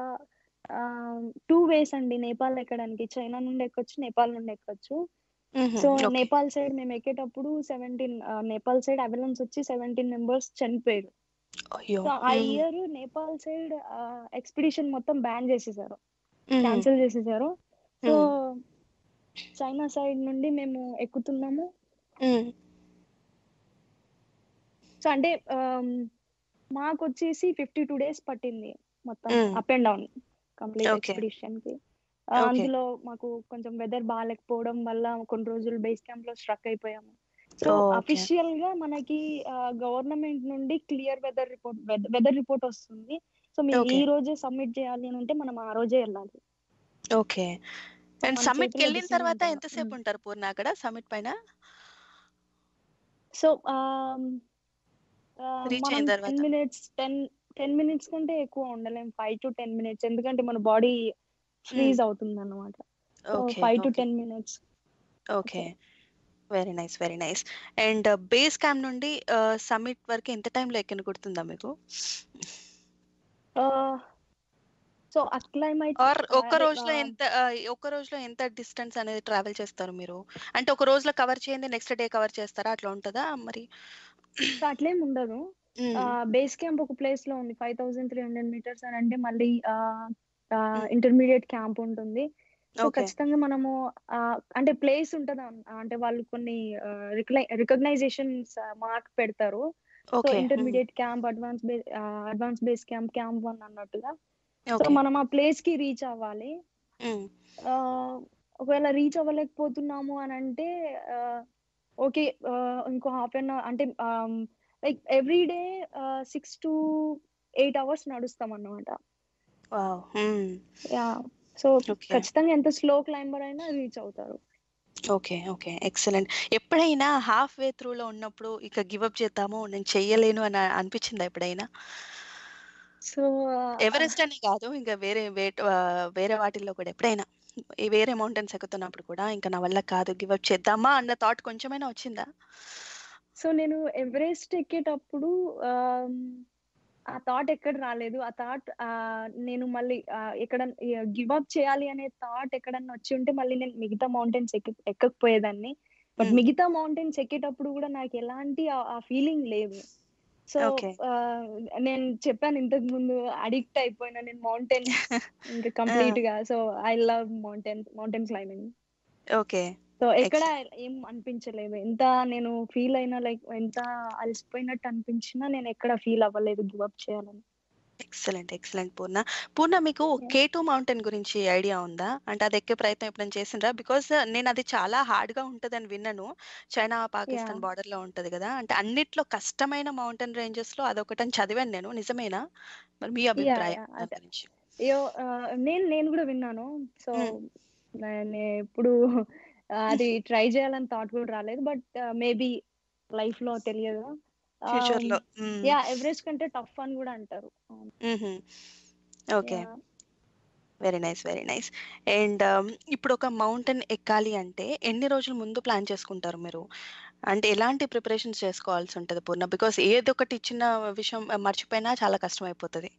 టూ వేస్ అండి నేపాల్ ఎక్కడానికి చైనా నుండి ఎక్కొచ్చు నేపాల్ నుండి ఎక్కొచ్చు సో నేపాల్ సైడ్ మేము ఎక్కేటప్పుడు సెవెంటీన్ నేపాల్ సైడ్ అవెలెన్స్ వచ్చి సెవెంటీన్ మెంబర్స్ చనిపోయారు అయ్యో సో ఆ ఇయర్ నేపాల్ సైడ్ ఎక్స్పిడిషన్ మొత్తం బ్యాన్ చేసేసారు క్యాన్సిల్ చేసేసారు సో చైనా సైడ్ నుండి మేము ఎక్కుతున్నాము సో అంటే ఆమ్, మాకు వచ్చేసి ఫిఫ్టీ టూ డేస్ పట్టింది మొత్తం Mm. Up and down complete Okay. Expedition కి ఆ, Okay. అందులో మాకు కొంచెం వెదర్ బాగాలేకపోవడం వల్ల కొన్ని రోజులు బేస్ క్యాంప్ లో స్ట్రక్ అయిపోయాము సో Oh, okay. అఫీషియల్ గా మనకి గవర్నమెంట్ నుండి clear weather report weather report వస్తుంది సో మీరు Okay. ఈ రోజే సబ్మిట్ చేయాలి అని అంటే మనం ఆ రోజే వెళ్ళాలి ఓకే So, అండ్ మన సమ్మిట్ కి చేతిలో వెళ్ళిన decision తర్వాత ఉంటుంది. ఎంతసేపు Mm. ఉంటారు పూర్ణ అక్కడ సమ్మిట్ పైన సో Reach మనం అయిన టెన్ తర్వాత? మినిట్స్ టెన్ టెన్ మినిట్స్ కంటే ఎక్కువ ఉండలేం ఫైవ్ టు టెన్ మినిట్స్ ఎందుకంటే మన బాడీ ఫ్రీజ్ అవుతుంది అనమాట so okay five to ten minutes okay very nice very nice and base camp నుండి సమ్మిట్ వరకు ఎంత టైంలో ఎక్కిన గుర్తుందా మీకు సో అక్లైమైట్ ఆర్ ఒక్క రోజులో ఎంత ఆ, ఒక్క రోజులో ఎంత డిస్టెన్స్ అనేది ట్రావెల్ చేస్తారు మీరు అంటే ఒక రోజులో కవర్ చేయండి నెక్స్ట్ డే కవర్ చేస్తారా అట్లా ఉంటుందా మరి అట్లేం ఉండదు మ్మ్. బేస్ క్యాంప్ ఒక ప్లేస్ లో ఉంది five thousand three hundred metres అని అంటే మళ్ళీ ఇంటర్మీడియట్ క్యాంప్ ఉంటుంది సో ఓకే ఖచ్చితంగా మనము ఆ, అంటే ప్లేస్ ఉంటది అన్- అంటే వాళ్ళు కొన్ని రికగ్నైజేషన్స్ మార్క్ పెడతారు so okay intermediate camp advance base advance base camp camp one అన్నట్టుగా సో ఓకే మనం ఆ ప్లేస్ కి రీచ్ అవ్వాలి ఆ, ఒకవేళ రీచ్ అవ్వలేకపోతున్నాము అని అంటే ఓకే ఇంకో హాఫ్ అన్ అవర్ అంటే like every day six to eight hours నడుస్తాం అన్నమాట యా సో ఓకే ఖచ్చితంగా ఎంత స్లో క్లైంబర్ అయినా రీచ్ అవుతారు ఓకే ఓకే ఎక్సలెంట్ ఎప్పుడైనా హాఫ్ వే త్రూలో ఉన్నప్పుడు ఇక గివ్ అప్ చేద్దాము నేను చెయ్యలేను అని అనిపించిందా ఎప్పుడైనా సో ఎవరెస్ట్ అని కాదు ఇంకా వేరే వే- ఆ, వేరే వాటిల్లో కూడా ఎప్పుడైనా ఈ వేరే మౌంటైన్స్ ఎక్కుతున్నప్పుడు కూడా ఇంకా నా వల్ల కాదు గివ్ అప్ చేద్దామా అన్న థాట్ కొంచెమైనా వచ్చిందా సో నేను ఎవరెస్ట్ ఎక్కేటప్పుడు ఆమ్, ఆ థాట్ ఎక్కడ రాలేదు ఆ థాట్ నేను మళ్ళీ ఆ, ఎక్కడ గివ్ అప్ చేయాలి అనే థాట్ ఎక్కడన్నా వచ్చి ఉంటే మళ్ళీ నేను మిగతా మౌంటైన్స్ ఎక్క ఎక్కకపోయేదాన్ని బట్ మ్మ్. మిగతా మౌంటైన్స్ ఎక్కేటప్పుడు కూడా నాకు ఎలాంటి ఆ- ఆ ఫీలింగ్ లేదు సో Okay. నేను చెప్పాను ఇంతకు ముందు అడిక్ట్ అయిపోయినా నేను మౌంటైన్ ఇంకా కంప్లీట్ గా so I love mountain mountain climbing okay so ఎక్కడ ఏం అనిపించలేదు ఎంత నేను ఫీల్ అయినా లైక్ ఎంత అలసిపోయినట్టు అనిపించినా నేను ఎక్కడ ఫీల్ అవ్వలేదు గివ్ అప్ చేయాలని ఎక్సలెంట్ ఎక్సలెంట్ పూర్ణ పూర్ణ మీకు కే టూ మౌంటైన్ గురించి ఐడియా ఉందా అంటే అది ఎక్కే ప్రయత్నం ఎప్పుడైనా చేసిండ్రా బికాస్ నేను అది చాలా హార్డ్ గా ఉంటదని విన్నాను చైనా పాకిస్తాన్ Yeah. బార్డర్ లో ఉంటది కదా అంటే అన్నిట్లో కష్టమైన మౌంటైన్ రేంజెస్ లో అదొకటని చదివాను నేను నిజమేనా మరి మీ అభిప్రాయం yeah, దాని అదే. గురించి అయ్యో ఆ, నేను నేను కూడా విన్నాను సో Hmm. నేను ఎప్పుడు అది ట్రై చేయాలని థాట్ కూడా రాలేదు బట్ మేబీ లైఫ్ లో తెలియదు ఫ్యూచర్ లో యా ఎవరెస్ట్ కంటే టఫ్ అని కూడా అంటారు okay Yeah. Very nice very nice and ఇప్పుడు ఒక మౌంటైన్ ఎక్కాలి అంటే ఎన్ని రోజుల ముందు ప్లాన్ చేసుకుంటారు మీరు అంటే ఎలాంటి ప్రిపరేషన్స్ చేసుకోవాల్సి ఉంటుంది పూర్ణ బికాస్ ఏదో ఒకటి ఇచ్చిన విషయం ఆ, మర్చిపోయినా చాలా కష్టం అయిపోతుంది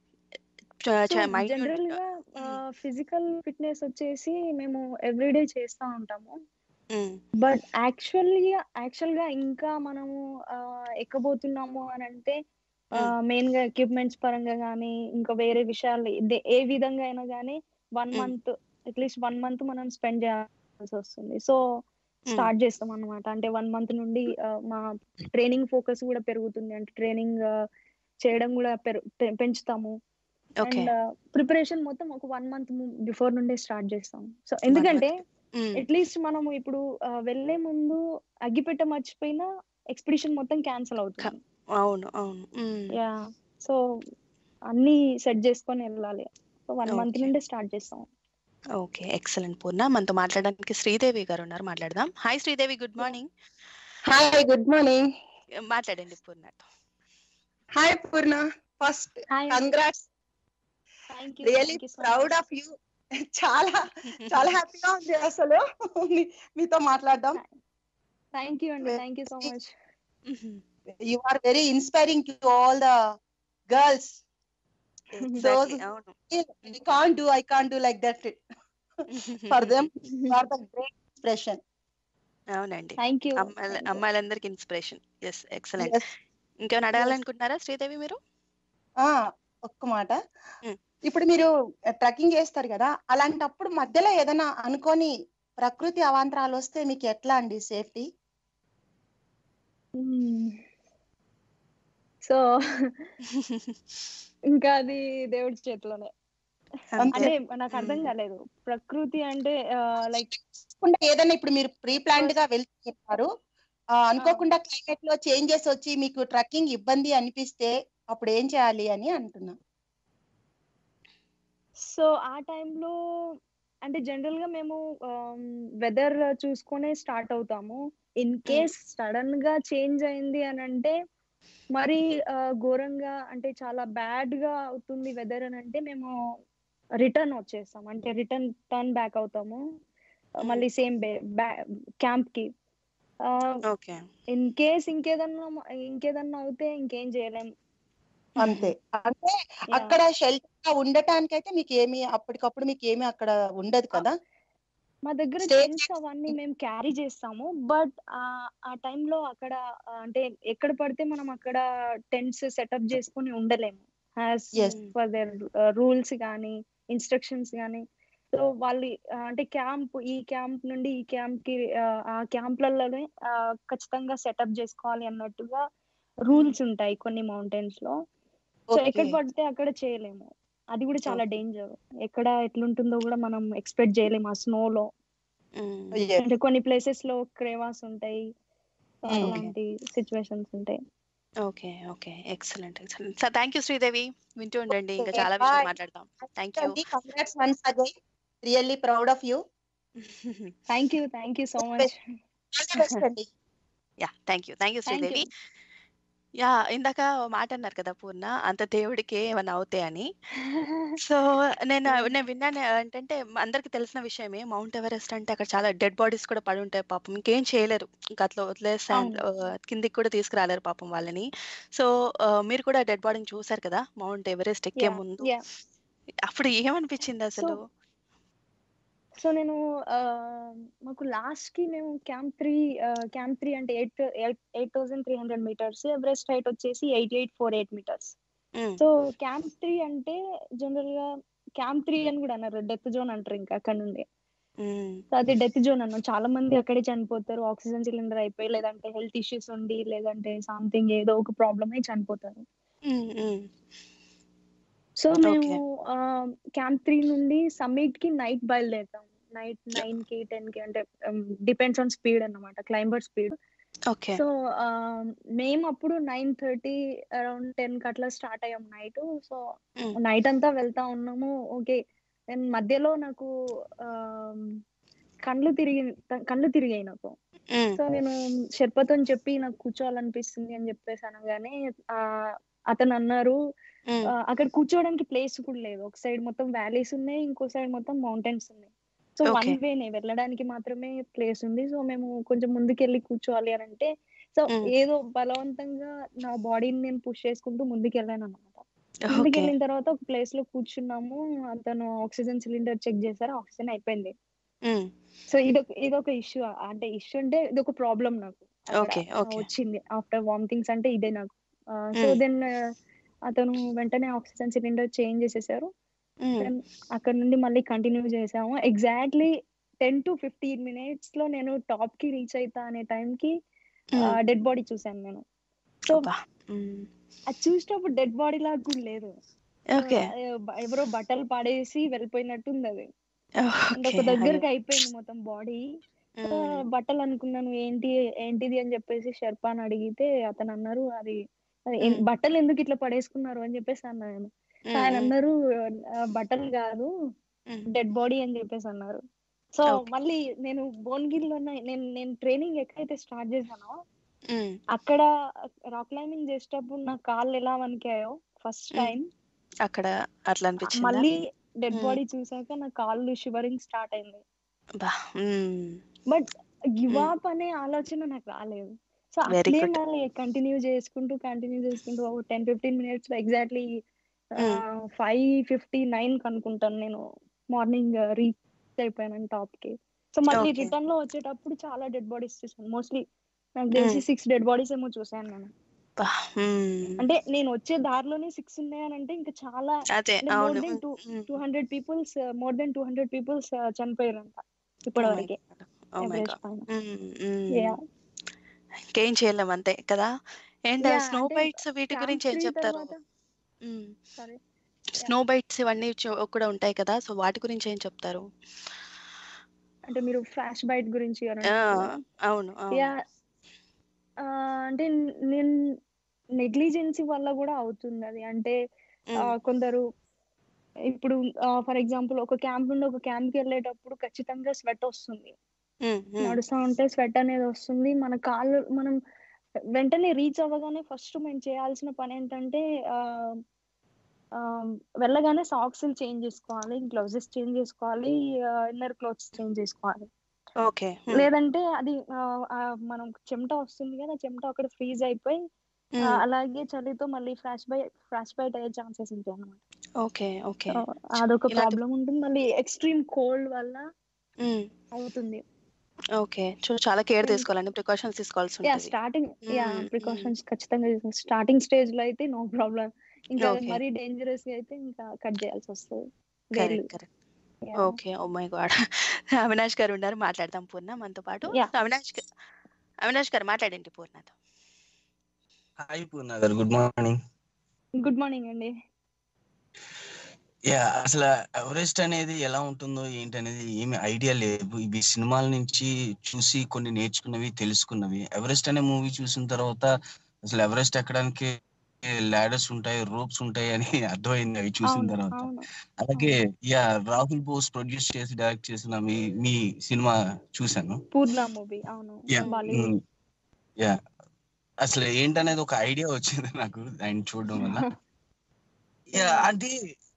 జనరల్ గా ఫిజికల్ ఫిట్నెస్ వచ్చేసి మేము ఎవ్రీడే చేస్తా ఉంటాము బట్ యాక్చువల్లీ యాక్చువల్ గా ఇంకా మనము ఆ, ఎక్కబోతున్నాము అని అంటే మెయిన్ గా ఎక్విప్మెంట్స్ పరంగా కానీ ఇంకా వేరే విషయాలు ఇదే- ఏ విధంగా అయినా కానీ one Mm. Month at least one month మనం స్పెండ్ చేయాల్సి వస్తుంది సో స్టార్ట్ చేస్తాం అన్నమాట అంటే వన్ మంత్ నుండి ఆ, మా ట్రైనింగ్ ఫోకస్ కూడా పెరుగుతుంది అంటే ట్రైనింగ్ చేయడం కూడా పెరు- పె- పెంచుతాము ఓకే అండ్ ప్రిపరేషన్ మొత్తం ఒక వన్ మంత్ బిఫోర్ నుండే స్టార్ట్ చేస్తాం సో ఎందుకంటే అట్లీస్ట్ మనము ఇప్పుడు ఆ, వెళ్లే ముందు అగ్గిపెట్ట మర్చిపోయినా ఎక్స్పిడిషన్ మొత్తం క్యాన్సిల్ అవుతుంది అవును అవును మ్మ్. యా సో అన్ని సెట్ చేసుకొని వెళ్ళాలి సో వన్ మంత్ Okay. నుండే స్టార్ట్ చేస్తాం ఓకే ఎక్సలెంట్ పూర్ణ మనతో మాట్లాడడానికి శ్రీదేవి గారు ఉన్నారు మాట్లాడదాం hi Sridevi good morning hi good morning మాట్లాడండి పూర్ణతో hi Purna first hi congrats thank really proud of you చాలా చాలా హ్యాపీగా ఉంది అసలు మీ- మీతో మాట్లాడడం థ్యాంక్ యూ అండి thank you so much you are very inspiring to all the girls Exactly, అవును I can't do I can't do like that for them are the great inspiration అవునండి థ్యాంక్ యూ అమ్మాయిల అమ్మాయిలందరికి ఇన్స్పిరేషన్ ఎస్ ఎక్సలెంట్ ఇంకేమైనా అడగాలనుకుంటున్నారా శ్రీదేవి మీరు ఒక్క మాట Mm. ఇప్పుడు మీరు ట్రెక్కింగ్ చేస్తారు కదా అలాంటప్పుడు మధ్యలో ఏదైనా అనుకోని ప్రకృతి అవాంతరాలు వస్తే మీకు ఎట్లా అండి సేఫ్టీ సో ఇంకా అది దేవుడి చేతిలోనే అంతే. అంటే నాకు అర్థం కాలేదు ప్రకృతి అంటే లైక్ కాకుండా ఏదైనా ఇప్పుడు మీరు ప్రీ ప్లాన్డ్ గా వెళ్తున్నారు ఆ, అనుకోకుండా క్లైమేట్ లో చేంజెస్ వచ్చి మీకు ట్రెక్కింగ్ ఇబ్బంది అనిపిస్తే అప్పుడు ఏం చేయాలి అని అంటున్నా సో ఆ టైంలో అంటే జనరల్ గా మేము వెదర్ చూసుకొనే స్టార్ట్ అవుతాము ఇన్ కేస్ సడన్ గా చేంజ్ అయింది అని అంటే మరి ఆ, ఘోరంగా అంటే చాలా బ్యాడ్ గా అవుతుంది వెదర్ అని అంటే మేము రిటర్న్ వచ్చేస్తాం అంటే రిటర్న్ టర్న్ బ్యాక్ అవుతాము ఆ, మళ్ళీ సేమ్ క్యాంప్ కి ఓకే ఇన్ కేస్ ఇంకేదన్నా ఇంకేదన్నా అవుతే ఇంకేం చేయలేం అంతే అంటే అక్కడ షెల్టర్ గా ఉండటానికి అయితే మీకు ఏమి అప్పటికప్పుడు మీకు ఏమి అక్కడ ఉండదు కదా మా దగ్గర Stay టెంట్స్ అవన్నీ మేము క్యారీ చేస్తాము బట్ ఆ టైంలో అక్కడ ఆ, అంటే ఎక్కడ పడితే మనం అక్కడ టెంట్స్ సెటప్ చేసుకొని ఉండలేము as Yes. For their rules కానీ ఇన్స్ట్రక్షన్స్ కానీ సో వాళ్ళు ఆ, అంటే క్యాంప్ ఈ క్యాంప్ నుండి ఈ క్యాంప్ కి ఆ, ఆ క్యాంప్లలోనే ఖచ్చితంగా సెటప్ చేసుకోవాలి అన్నట్టుగా రూల్స్ ఉంటాయి కొన్ని మౌంటైన్స్ లో సో ఎక్కడ Okay. పడితే అక్కడ చేయలేము అది కూడా చాలా డేంజర్ ఎక్కడ ఎట్లుంటుందో కూడా మనం ఎక్స్పెక్ట్ చేయలేము ఆ స్నో లో Yes. అంటే కొన్ని ప్లేసెస్ లో క్రేవాస్ ఉంటాయి Mm. అలాంటి సిచ్యువేషన్స్ ఉంటాయి okay okay excellent excellent sir thank you Sridevi వింటూ ఉండండి ఇంకా Okay, చాలా విషయాలు bye. మాట్లాడదాం thank you congrats once again really proud of you thank you thank you so much best అండి yeah thank you thank you Thank you. Sridevi yeah ఇందాక ఓ మాట అన్నారు కదా పూర్ణ అంత దేవుడికి ఏమైనా అవుతాయి అని సో నేను నేను విన్నాను ఏంటంటే అందరికి తెలిసిన విషయమే మౌంట్ ఎవరెస్ట్ అంటే అక్కడ చాలా డెడ్ బాడీస్ కూడా పడి ఉంటాయి పాపం ఇంకేం చేయలేరు ఇంకా అట్లా వదిలేసి అవును. ఆ, కిందికి కూడా తీసుకురాలేరు పాపం వాళ్ళని సో ఆ, మీరు కూడా డెడ్ బాడీని చూసారు కదా మౌంట్ ఎవరెస్ట్ ఎక్కే ముందు యా అప్పుడు ఏమనిపించింది అసలు సో నేను ఆ, మాకు లాస్ట్ కి మేము క్యాంప్ త్రీ క్యాంప్ త్రీ అంటే eight eight thousand three hundred metres Everest height వచ్చేసి eight eight four eight metres ఉమ్, సో క్యాంప్ త్రీ అంటే జనరల్ గా క్యాంప్ త్రీ అని కూడా అన్నారు డెత్ జోన్ అంటారు ఇంకా అక్కడ నుండి ఉమ్, సో అది డెత్ జోన్ అన్న చాలా మంది అక్కడే చనిపోతారు ఆక్సిజన్ సిలిండర్ అయిపోయి లేదంటే హెల్త్ ఇష్యూస్ ఉండి లేదంటే సంథింగ్ ఏదో ఒక ప్రాబ్లమ్ అయి చనిపోతారు ఉమ్, ఉమ్, సో Okay. మేము క్యాంప్ త్రీ నుండి సమ్మిట్ కి నైట్ బయలుదేరుతాం నైట్ నైన్ కి టెన్ కి అంటే డిపెండ్స్ ఆన్ స్పీడ్ అన్నమాట క్లైంబర్ స్పీడ్ ఓకే సో మేము అప్పుడు నైన్ థర్టీ అరౌండ్ టెన్ కి అట్లా స్టార్ట్ అయ్యాం నైట్ సో ఉమ్, నైట్ అంతా వెళ్తా ఉన్నాము ఓకే నేను మధ్యలో నాకు ఆమ్, కళ్ళు తిరిగి కళ్ళు తిరిగాయి నాకు ఉమ్, సో నేను షెర్పతో చెప్పి నాకు కూర్చోవాలనిపిస్తుంది అని చెప్పేసి అనగానే ఆ అతను అన్నారు ఉమ్, ఆ, అక్కడ కూర్చోవడానికి ప్లేస్ కూడా లేదు ఒక సైడ్ మొత్తం వ్యాలీస్ ఉన్నాయి ఇంకో సైడ్ మొత్తం మౌంటైన్స్ ఉన్నాయి సో వన్ Okay. వేనే వెళ్ళడానికి మాత్రమే ప్లేస్ ఉంది సో మేము కొంచెం ముందుకెళ్ళి కూర్చోవాలి అని అంటే సో Mm. ఏదో బలవంతంగా నా బాడీని నేను పుష్ చేసుకుంటూ ముందుకెళ్ళాను అనమాట ఓకే ముందుకెళ్ళిన తర్వాత ఒక ప్లేస్ లో కూర్చున్నాము అతను ఆక్సిజన్ సిలిండర్ చెక్ చేశారు ఆక్సిజన్ అయిపోయింది ఉమ్, సో ఇదొక ఇదొక ఇష్యూ అంటే ఇష్యూ అంటే ఇదొక ప్రాబ్లం నాకు అక్కడ, Okay, ఆ, okay. వచ్చింది ఆఫ్టర్ వామిటింగ్స్ అంటే ఇదే నాకు సో Mm. దెన్ అతను వెంటనే ఆక్సిజన్ సిలిండర్ చేంజ్ చేసేసారు ఉమ్, Then అక్కడ నుండి మళ్ళీ కంటిన్యూ చేసాము exactly ten to fifteen minutes లో నేను టాప్ కి రీచ్ అయితా అనే time కి డెడ్ బాడీ చూసాను నేను సో అబ్బా. మ్మ్. అది చూసినప్పుడు డెడ్ బాడీ లాగా కూడా లేదు ఓకే ఆ, బ- ఎవరో బట్టలు పడేసి వెళ్ళిపోయినట్టు ఉంది అది అంటే ఓకే ఒక దగ్గరకు అయిపోయింది మొత్తం బాడీ మ్మ్. బట్టలు అనుకున్నాను ఏంటి ఏంటిది అని చెప్పేసి షర్పాన్ అడిగితే అతను అన్నారు అది అది ఎన్- మ్మ్. బట్టలు ఎందుకు ఇట్లా పడేసుకున్నారు అని చెప్పేసి అన్నాను ఆయన మ్మ్. అన్నారు "ఆ, బట్టలు కాదు మ్మ్. డెడ్ బాడీ అని చెప్పేసి అన్నారు సో ఓకే. మళ్ళీ నేను బోన్గిల్ లో నేను నేను ట్రైనింగ్ ఎక్కడైతే స్టార్ట్ చేశానో మ్మ్. అక్కడ రాక్ క్లైంబింగ్ చేసేటప్పుడు నా కాళ్ళు ఎలా వణికాయో ఫస్ట్ మ్మ్. టైం అక్కడ అట్లా అనిపించిందా మళ్ళీ డెడ్ మ్మ్. బాడీ చూసాక నా కాళ్ళు షివరింగ్ స్టార్ట్ అయింది బా మ్మ్. But give hmm. అప్ అనే ఆలోచన నాకు రాలేదు సో వెరీ అట్లే గుడ్ మళ్ళీ కంటిన్యూ చేసుకుంటూ కంటిన్యూ చేసుకుంటూ ఒక టెన్ ఫిఫ్టీన్ మినిట్స్ లో exactly hmm. Five fifty nine కనుకుంటాను నేను మార్నింగ్ రీచ్ అయిపోయాను టాప్ కి సో మళ్ళీ ఓకే రిటర్న్ లో వచ్చేటప్పుడు చాలా డెడ్ బాడీస్ చూసాను మోస్ట్లీ నాకు తెలిసి మ్మ్. సిక్స్ డెడ్ బాడీస్ ఏమో చూసాను నేను బా మ్మ్. అంటే నేను వచ్చే దారిలోనే సిక్స్ ఉన్నాయని అంటే ఇంకా చాలా అదే అంటే మోర్ అవును then two hmm. Two hundred peoples more then two hundred peoples చనిపోయారంట ఇప్పటి ఓ మై వరకే god oh my average god పైన మ్మ్. యా మ్మ్. ఇంకేం చేయలేం అంతే కదా అండ్ యా స్నో అంటే బైట్స్ వీటి క్యాంప్ గురించి ఏం త్రీ చెప్తారు తర్వాత సరే యా స్నో బైట్స్ ఇవన్నీ చూ- కూడా ఉంటాయి కదా సో వాటి గురించి ఏం చెప్తారు అంటే మీరు ఫ్లాష్ బైట్ గురించి అని ఆ, అంటున్నారా అవును యా అవును అంటే నేను నెగ్లిజెన్సీ వల్ల కూడా అవుతుంది అది అంటే ఆ, మ్మ్. కొందరు ఇప్పుడు ఫర్ ఎగ్జాంపుల్ ఒక క్యాంప్ నుండి ఒక క్యాంప్ కి వెళ్ళేటప్పుడు ఖచ్చితంగా స్వెట్ వస్తుంది మ్మ్. మ్మ్. నడుస్తా ఉంటే స్వెట్ అనేది వస్తుంది మన కాళ్ళు మనం వెంటనే రీచ్ అవ్వగానే ఫస్ట్ మేము చేయాల్సిన పని ఏంటంటే ఆ, ఆ, వెళ్ళగానే సాక్స్ చేంజ్ చేసుకోవాలి గ్లౌజెస్ చేంజ్ చేసుకోవాలి ఇన్నర్ క్లోత్స్ చేంజ్ చేసుకోవాలి ఓకే మ్మ్. లేదంటే అది ఆ, ఆ, మనం చెమట వస్తుంది కదా చెమట అక్కడ ఫ్రీజ్ అయిపోయి ఆ, మ్మ్. అలాగే చలితో మళ్ళీ ఫ్లాష్ బై ఫ్లాష్ బైట్ అయ్యే ఛాన్సెస్ ఉంటాయి అన్నమాట ఓకే ఓకే సో అదొక ఇలాంటి ప్రాబ్లం ఉంటుంది మళ్ళీ ఎక్స్ట్రీమ్ కోల్డ్ వల్ల మ్మ్. అవుతుంది ఓకే సో చాలా కేర్ ఇంకా తీసుకోవాలండి ప్రికాషన్స్ తీసుకోవాల్సి యా ఉంటుంది స్టార్టింగ్ యా మ్మ్. మ్మ్. ప్రికాషన్స్ ఖచ్చితంగా స్టార్టింగ్ స్టేజ్ లో అయితే నో ప్రాబ్లం ఇంకా అది ఓకే మరీ డేంజరస్ అయితే ఇంకా కట్ చేయాల్సి వస్తుంది వేళ్ళు correct correct yeah okay oh my god Avinash garu ఉన్నారు మాట్లాడదాం పూర్ణ మనతో పాటు యా అవినాష్ గా- అవినాష్ గారు మాట్లాడండి పూర్ణతో hi Purna garu good morning good morning అండి యా అసలు ఎవరెస్ట్ అనేది ఎలా ఉంటుందో ఏంటనేది ఏమి ఐడియా లేదు ఇవి సినిమాల నుంచి చూసి కొన్ని నేర్చుకున్నవి తెలుసుకున్నవి ఎవరెస్ట్ అనే మూవీ చూసిన తర్వాత అసలు ఎవరెస్ట్ ఎక్కడానికి లాడర్స్ ఉంటాయి రోప్స్ ఉంటాయి అని అర్థమైంది అవి చూసిన అవును తర్వాత అవును అలాగే అవును యా రాహుల్ బోస్ ప్రొడ్యూస్ చేసి డైరెక్ట్ చేసిన మీ మీ సినిమా చూశాను పూర్ణ మూవీ అవును యా బాలీవుడ్ యా అసలు ఏంటనేది ఒక ఐడియా వచ్చింది నాకు ఆయన చూడడం వల్ల యా అంటే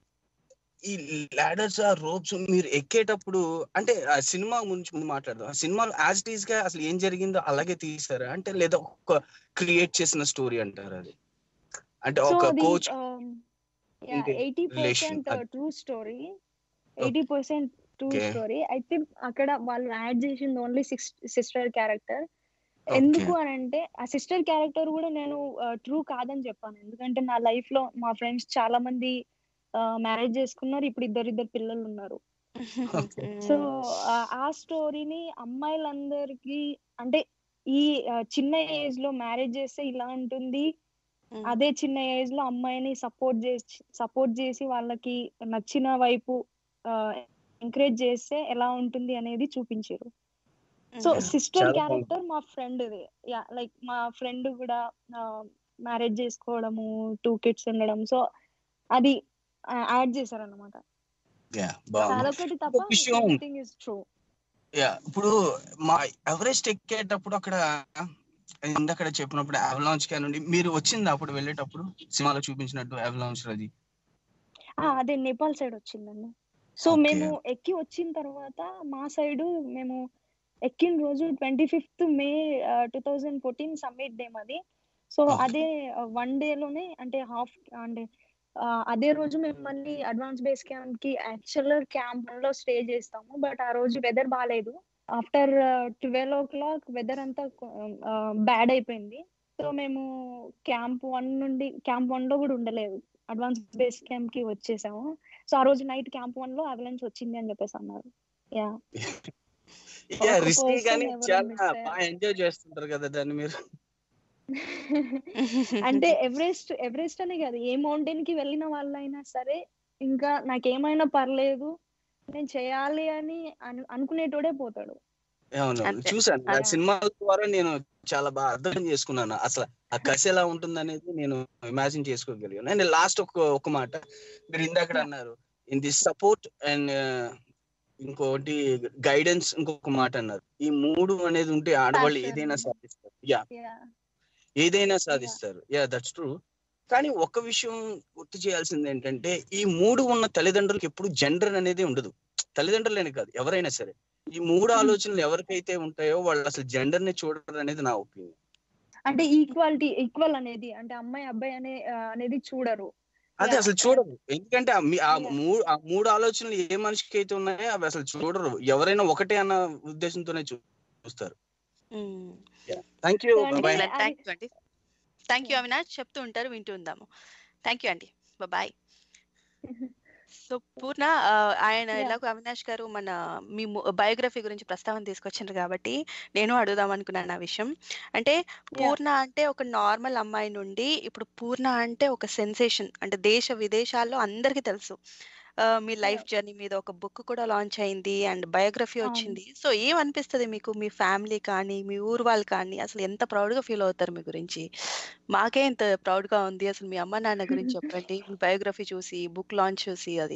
ఈ లాడర్స్ ఆ రోప్స్ మీరు ఎక్కేటప్పుడు అంటే ఆ సినిమా గురించి ముందు మాట్లాడదాం ఆ సినిమాలో యాజ్ ఇట్ ఈస్ గా అసలు ఏం జరిగిందో అలాగే తీస్తారా అంటే లేదా ఒక క్రియేట్ చేసిన స్టోరీ అంటారు అది అంటే సో ఒక అది coach yeah eighty relation percent true story eighty percent true okay story అయితే అక్కడ వాళ్ళు యాడ్ చేసింది only six sister character okay ఎందుకు అని అంటే ఆ సిస్టర్ క్యారెక్టర్ కూడా నేను ట్రూ కాదని చెప్పాను ఎందుకంటే నా లైఫ్ లో మా ఫ్రెండ్స్ చాలా మంది మ్యారేజ్ చేసుకున్నారు ఇప్పుడు ఇద్దరు ఇద్దరు పిల్లలు ఉన్నారు ఓకే సో ఆ స్టోరీని అమ్మాయిలందరికీ అంటే ఈ ఆ, చిన్న ఏజ్ లో మ్యారేజ్ చేస్తే ఇలా ఉంటుంది అదే చిన్న ఏజ్ లో అమ్మాయిని సపోర్ట్ చేసి సపోర్ట్ చేసి వాళ్ళకి నచ్చిన వైపు ఎంకరేజ్ చేస్తే ఎలా ఉంటుంది అనేది చూపించారు సో యా సిస్టర్ చాలా బాగుంది క్యారెక్టర్ మా ఫ్రెండ్ యా లైక్ మా ఫ్రెండ్ కూడా మ్యారేజ్ చేసుకోవడము టూ కిడ్స్ ఉండడం సో అది యాడ్ చేశారు అనమాట యా బాగుంది అదొకటి తప్ప ఇంకొక విషయం ఎవ్రీథింగ్ ఇస్ ట్రూ యా ఇప్పుడు మా ఎవరెస్ట్ ఎక్కేటప్పుడు అక్కడ ఇందక్కడ చెప్పినప్పుడు అవలాంచ్ కానుండి మీరు వచ్చింది అప్పుడు వెళ్ళేటప్పుడు సినిమాలో చూపించినట్టు అవలాంచ్ అది అదే నేపాల్ సైడ్ వచ్చిందండి సో ఓకే మేము ఎక్కి వచ్చిన తర్వాత మా సైడ్ మేము ఎక్కిన రోజు twenty fifth May two thousand fourteen summit day మాది సో ఓకే అదే వన్ లోనే అంటే హాఫ్ అంటే ఆ, అదే రోజు మేము మళ్ళీ అడ్వాన్స్ బేస్ క్యాంప్ కి యాక్చువల్ క్యాంప్ లో స్టే చేస్తాము బట్ ఆ రోజు వెదర్ బాగాలేదు after twelve o'clock weather అంతా బ్యాడ్ అయిపోయింది సో మేము క్యాంప్ వన్ నుండి క్యాంప్ వన్ లో కూడా ఉండలేదు అడ్వాన్స్ బేస్ క్యాంప్ కి వచ్చేసాము సో ఆ రోజు నైట్ క్యాంప్ వన్ లో అవలాంచ్ వచ్చింది అని చెప్పేసి అన్నారు యా యా ఒక రిస్కీ పర్సన్ కానీ ఎవరో చాలా మిస్ అయ్యారు బాగా ఎంజాయ్ చేస్తుంటారు కదా దాన్ని మీరు అంటే ఎవరెస్ట్ ఎవరెస్ట్ అనే కాదు ఏ మౌంటైన్ కి వెళ్ళిన వాళ్ళైనా సరే ఇంకా నాకేమైనా పర్లేదు నేను చేయాలి అని అను అనుకునేటోడే పోతాడు అవును అంతే చూసాను ఆ యా సినిమాల ద్వారా నేను చాలా బాగా అర్థం చేసుకున్నాను అసలు ఆ కసి ఎలా ఉంటుంది అనేది నేను ఇమాజిన్ చేసుకోగలిగాను అండ్ లాస్ట్ ఒక ఒక మాట మీరు ఇందాక యా అన్నారు ఇన్ ది సపోర్ట్ అండ్ ఇంకోటి గైడెన్స్ ఇంకొక మాట అన్నారు ఈ మూడు అనేది ఉంటే ఆడవాళ్ళు ప్యాషన్ ఏదైనా సాధిస్తారు యా యా ఏదైనా యా సాధిస్తారు యా దట్స్ ట్రూ కానీ ఒక విషయం గుర్తు చేయాల్సింది ఏంటంటే ఈ మూడు ఉన్న తల్లిదండ్రులకు ఎప్పుడు జెండర్ అనేది ఉండదు తల్లిదండ్రులేని కాదు ఎవరైనా సరే ఈ మూడు ఆలోచనలు ఎవరికైతే ఉంటాయో వాళ్ళు అసలు జెండర్ ని చూడరు అనేది నా ఒపీనియన్ అంటే ఈక్వాలిటీ ఈక్వల్ అనేది అంటే అమ్మాయి అబ్బాయి అనే ఆ, అనేది చూడరు అదే యా అసలు చూడరు ఎందుకంటే ఆ మీ- ఆ యా మూడు ఆ మూడు ఆలోచనలు ఏ మనిషికి అయితే ఉన్నాయో అవి అసలు చూడరు ఎవరైనా ఒకటే అన్న ఉద్దేశంతోనే చూ- చూస్తారు థ్యాంక్ యూ సో అంటే బాయ్ ఎక్సలెంట్ అది థ్యాంక్ యూ అండి థ్యాంక్ యూ యా అవినాష్ చెప్తూ ఉంటారు వింటూ ఉందాము థ్యాంక్ యూ అండి బాయ్ సో పూర్ణ ఆ, ఆయన యా ఎలాగో అవినాష్ గారు మన మీ బయోగ్రఫీ గురించి ప్రస్తావన తీసుకొచ్చిండ్రు కాబట్టి నేను అడుగుదాం అనుకున్నాను ఆ విషయం అంటే యా పూర్ణ అంటే ఒక నార్మల్ అమ్మాయి నుండి ఇప్పుడు పూర్ణ అంటే ఒక సెన్సేషన్ అంటే దేశ విదేశాల్లో అందరికీ తెలుసు ఆ, మీ యా లైఫ్ జర్నీ మీద ఒక బుక్ కూడా లాంచ్ అయింది అండ్ బయోగ్రఫీ అవును వచ్చింది సో ఏమనిపిస్తుంది మీకు మీ ఫ్యామిలీ కానీ మీ ఊరు వాళ్ళు కానీ అసలు ఎంత proud గా ఫీల్ అవుతారు మీ గురించి మాకే ఇంత proud గా ఉంది అసలు మీ అమ్మ నాన్న గురించి చెప్పండి మీ బయోగ్రఫీ చూసి బుక్ లాంచ్ చూసి అది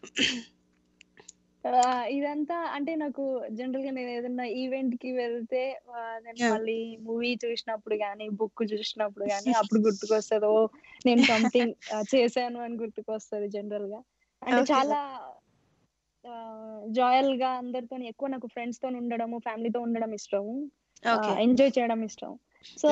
ఆ, ఇదంతా అంటే నాకు జనరల్ గా నేను ఏదైనా ఈవెంట్ కి వెళ్తే ఆ, నేను Yeah. మళ్ళీ మూవీ చూసినప్పుడు గానీ బుక్ చూసినప్పుడు గానీ అప్పుడు గుర్తుకొస్తుంది ఓ నేను సంథింగ్ చేశాను అని గుర్తుకొస్తుంది జనరల్ గా అంటే Okay. చాలా జాయల్ గా అందరితో ఎక్కువ నాకు ఫ్రెండ్స్ తో ఉండడము ఫ్యామిలీతో ఉండడం ఇష్టము ఓకే ఎంజాయ్ చేయడం ఇష్టం సో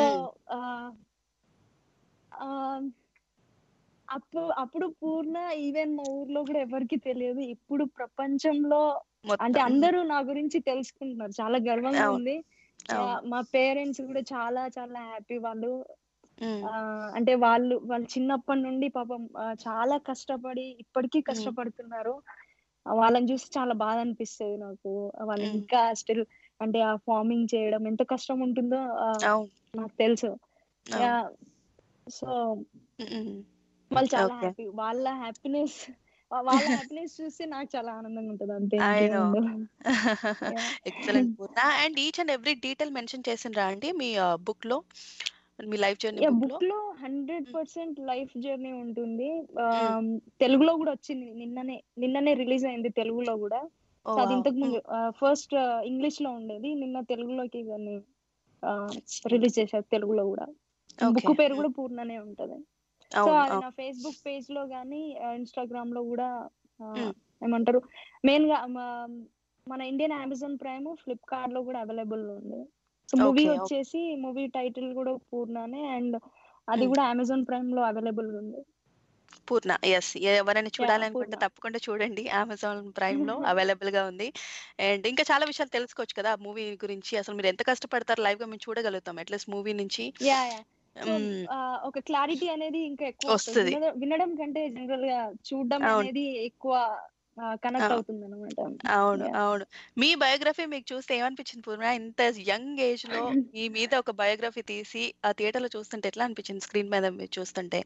అప్పుడు అప్పుడు పూర్ణ ఈవెన్ మా ఊర్లో కూడా ఎవరికి తెలియదు ఇప్పుడు ప్రపంచంలో అంటే మొత్తం అందరూ నా గురించి తెలుసుకుంటున్నారు చాలా గర్వంగా అవును ఉంది ఆ, అవును మా పేరెంట్స్ కూడా చాలా చాలా హ్యాపీ వాళ్ళు ఉమ్, ఆ, అంటే వాళ్ళు వాళ్ళు చిన్నప్పటి నుండి పాపం ఆ, చాలా కష్టపడి ఇప్పటికీ ఉమ్, కష్టపడుతున్నారు ఆ, వాళ్ళని చూసి చాలా బాధ అనిపిస్తుంది నాకు వాళ్ళు ఉమ్, ఇంకా స్టిల్ అంటే ఆ ఫార్మింగ్ చేయడం ఎంత కష్టం ఉంటుందో ఆ, అవును నాకు తెలుసు యా అవును సో ఉమ్, ఉమ్, వాళ్ళు చాలా ఓకే హ్యాపీ వాళ్ళ హ్యాపీనెస్ వాళ్ళ హ్యాపీనెస్ చూస్తే నాకు చాలా ఆనందంగా ఉంటుంది అంతే ఐ ఇంకేం నో ఉండదు yeah excellent Purna and each and every detail mention చేసిండ్రా అండి మీ బుక్ లో మీ లైఫ్ జర్నీ యా బుక్ లో బుక్ లో హండ్రెడ్ పర్సెంట్ లైఫ్ జర్నీ ఉంటుంది ఆ, ఉమ్, తెలుగులో కూడా వచ్చింది నిన్ననే నిన్ననే రిలీజ్ అయింది తెలుగులో కూడా ఓ సో అది వావ్ ఇంతకు ముందు ఫస్ట్ ఇంగ్లీష్ లో ఉండేది నిన్న తెలుగులోకి దాన్ని రిలీజ్ చేశారు తెలుగులో కూడా ఓకే బుక్ పేరు కూడా పూర్ణనే ఉంటది సో అవును అది అవును నా ఫేస్బుక్ పేజ్ లో గానీ ఇన్స్టాగ్రామ్ లో కూడా ఆ, ఉమ్, ఏమంటారు మెయిన్ గా మా- మన ఇండియన్ అమెజాన్ ప్రైమ్ ఫ్లిప్కార్ట్ లో కూడా అవైలబుల్ ఉంది సో మూవీ ఓకే ఓకే వచ్చేసి మూవీ టైటిల్ కూడా పూర్ణనే అండ్ అది ఉమ్, కూడా అమెజాన్ ప్రైమ్ లో అవైలబుల్ ఉంది పూర్ణ ఎస్ ఎవరైనా యా చూడాలనుకుంటే పూర్ణ తప్పకుండా చూడండి అమెజాన్ ప్రైమ్ లో అవైలబుల్ గా ఉంది అండ్ ఇంకా చాలా విషయాలు తెలుసుకోవచ్చు కదా మూవీ గురించి అసలు మీరు ఎంత కష్టపడతారు లైవ్ గా మేము చూడగలుగుతాం అట్లీస్ట్ మూవీ నుంచి యా యా సో ఉమ్, ఒక క్లారిటీ అనేది ఇంకా ఎక్కువ వస్తుంది వస్తుంది వినడం వినడం కంటే జనరల్ గా చూడడం అవును అనేది ఎక్కువ కనెక్ట్ అవును అవుతుంది అనమాట అవును అవును మీ బయోగ్రఫీ మీకు చూస్తే ఏమనిపించింది పూర్ణ ఇంత యంగ్ ఏజ్ లో మీ మీద ఒక బయోగ్రఫీ తీసి ఆ థియేటర్ లో చూస్తుంటే ఎట్లా అనిపించింది స్క్రీన్ మీద మీరు చూస్తుంటే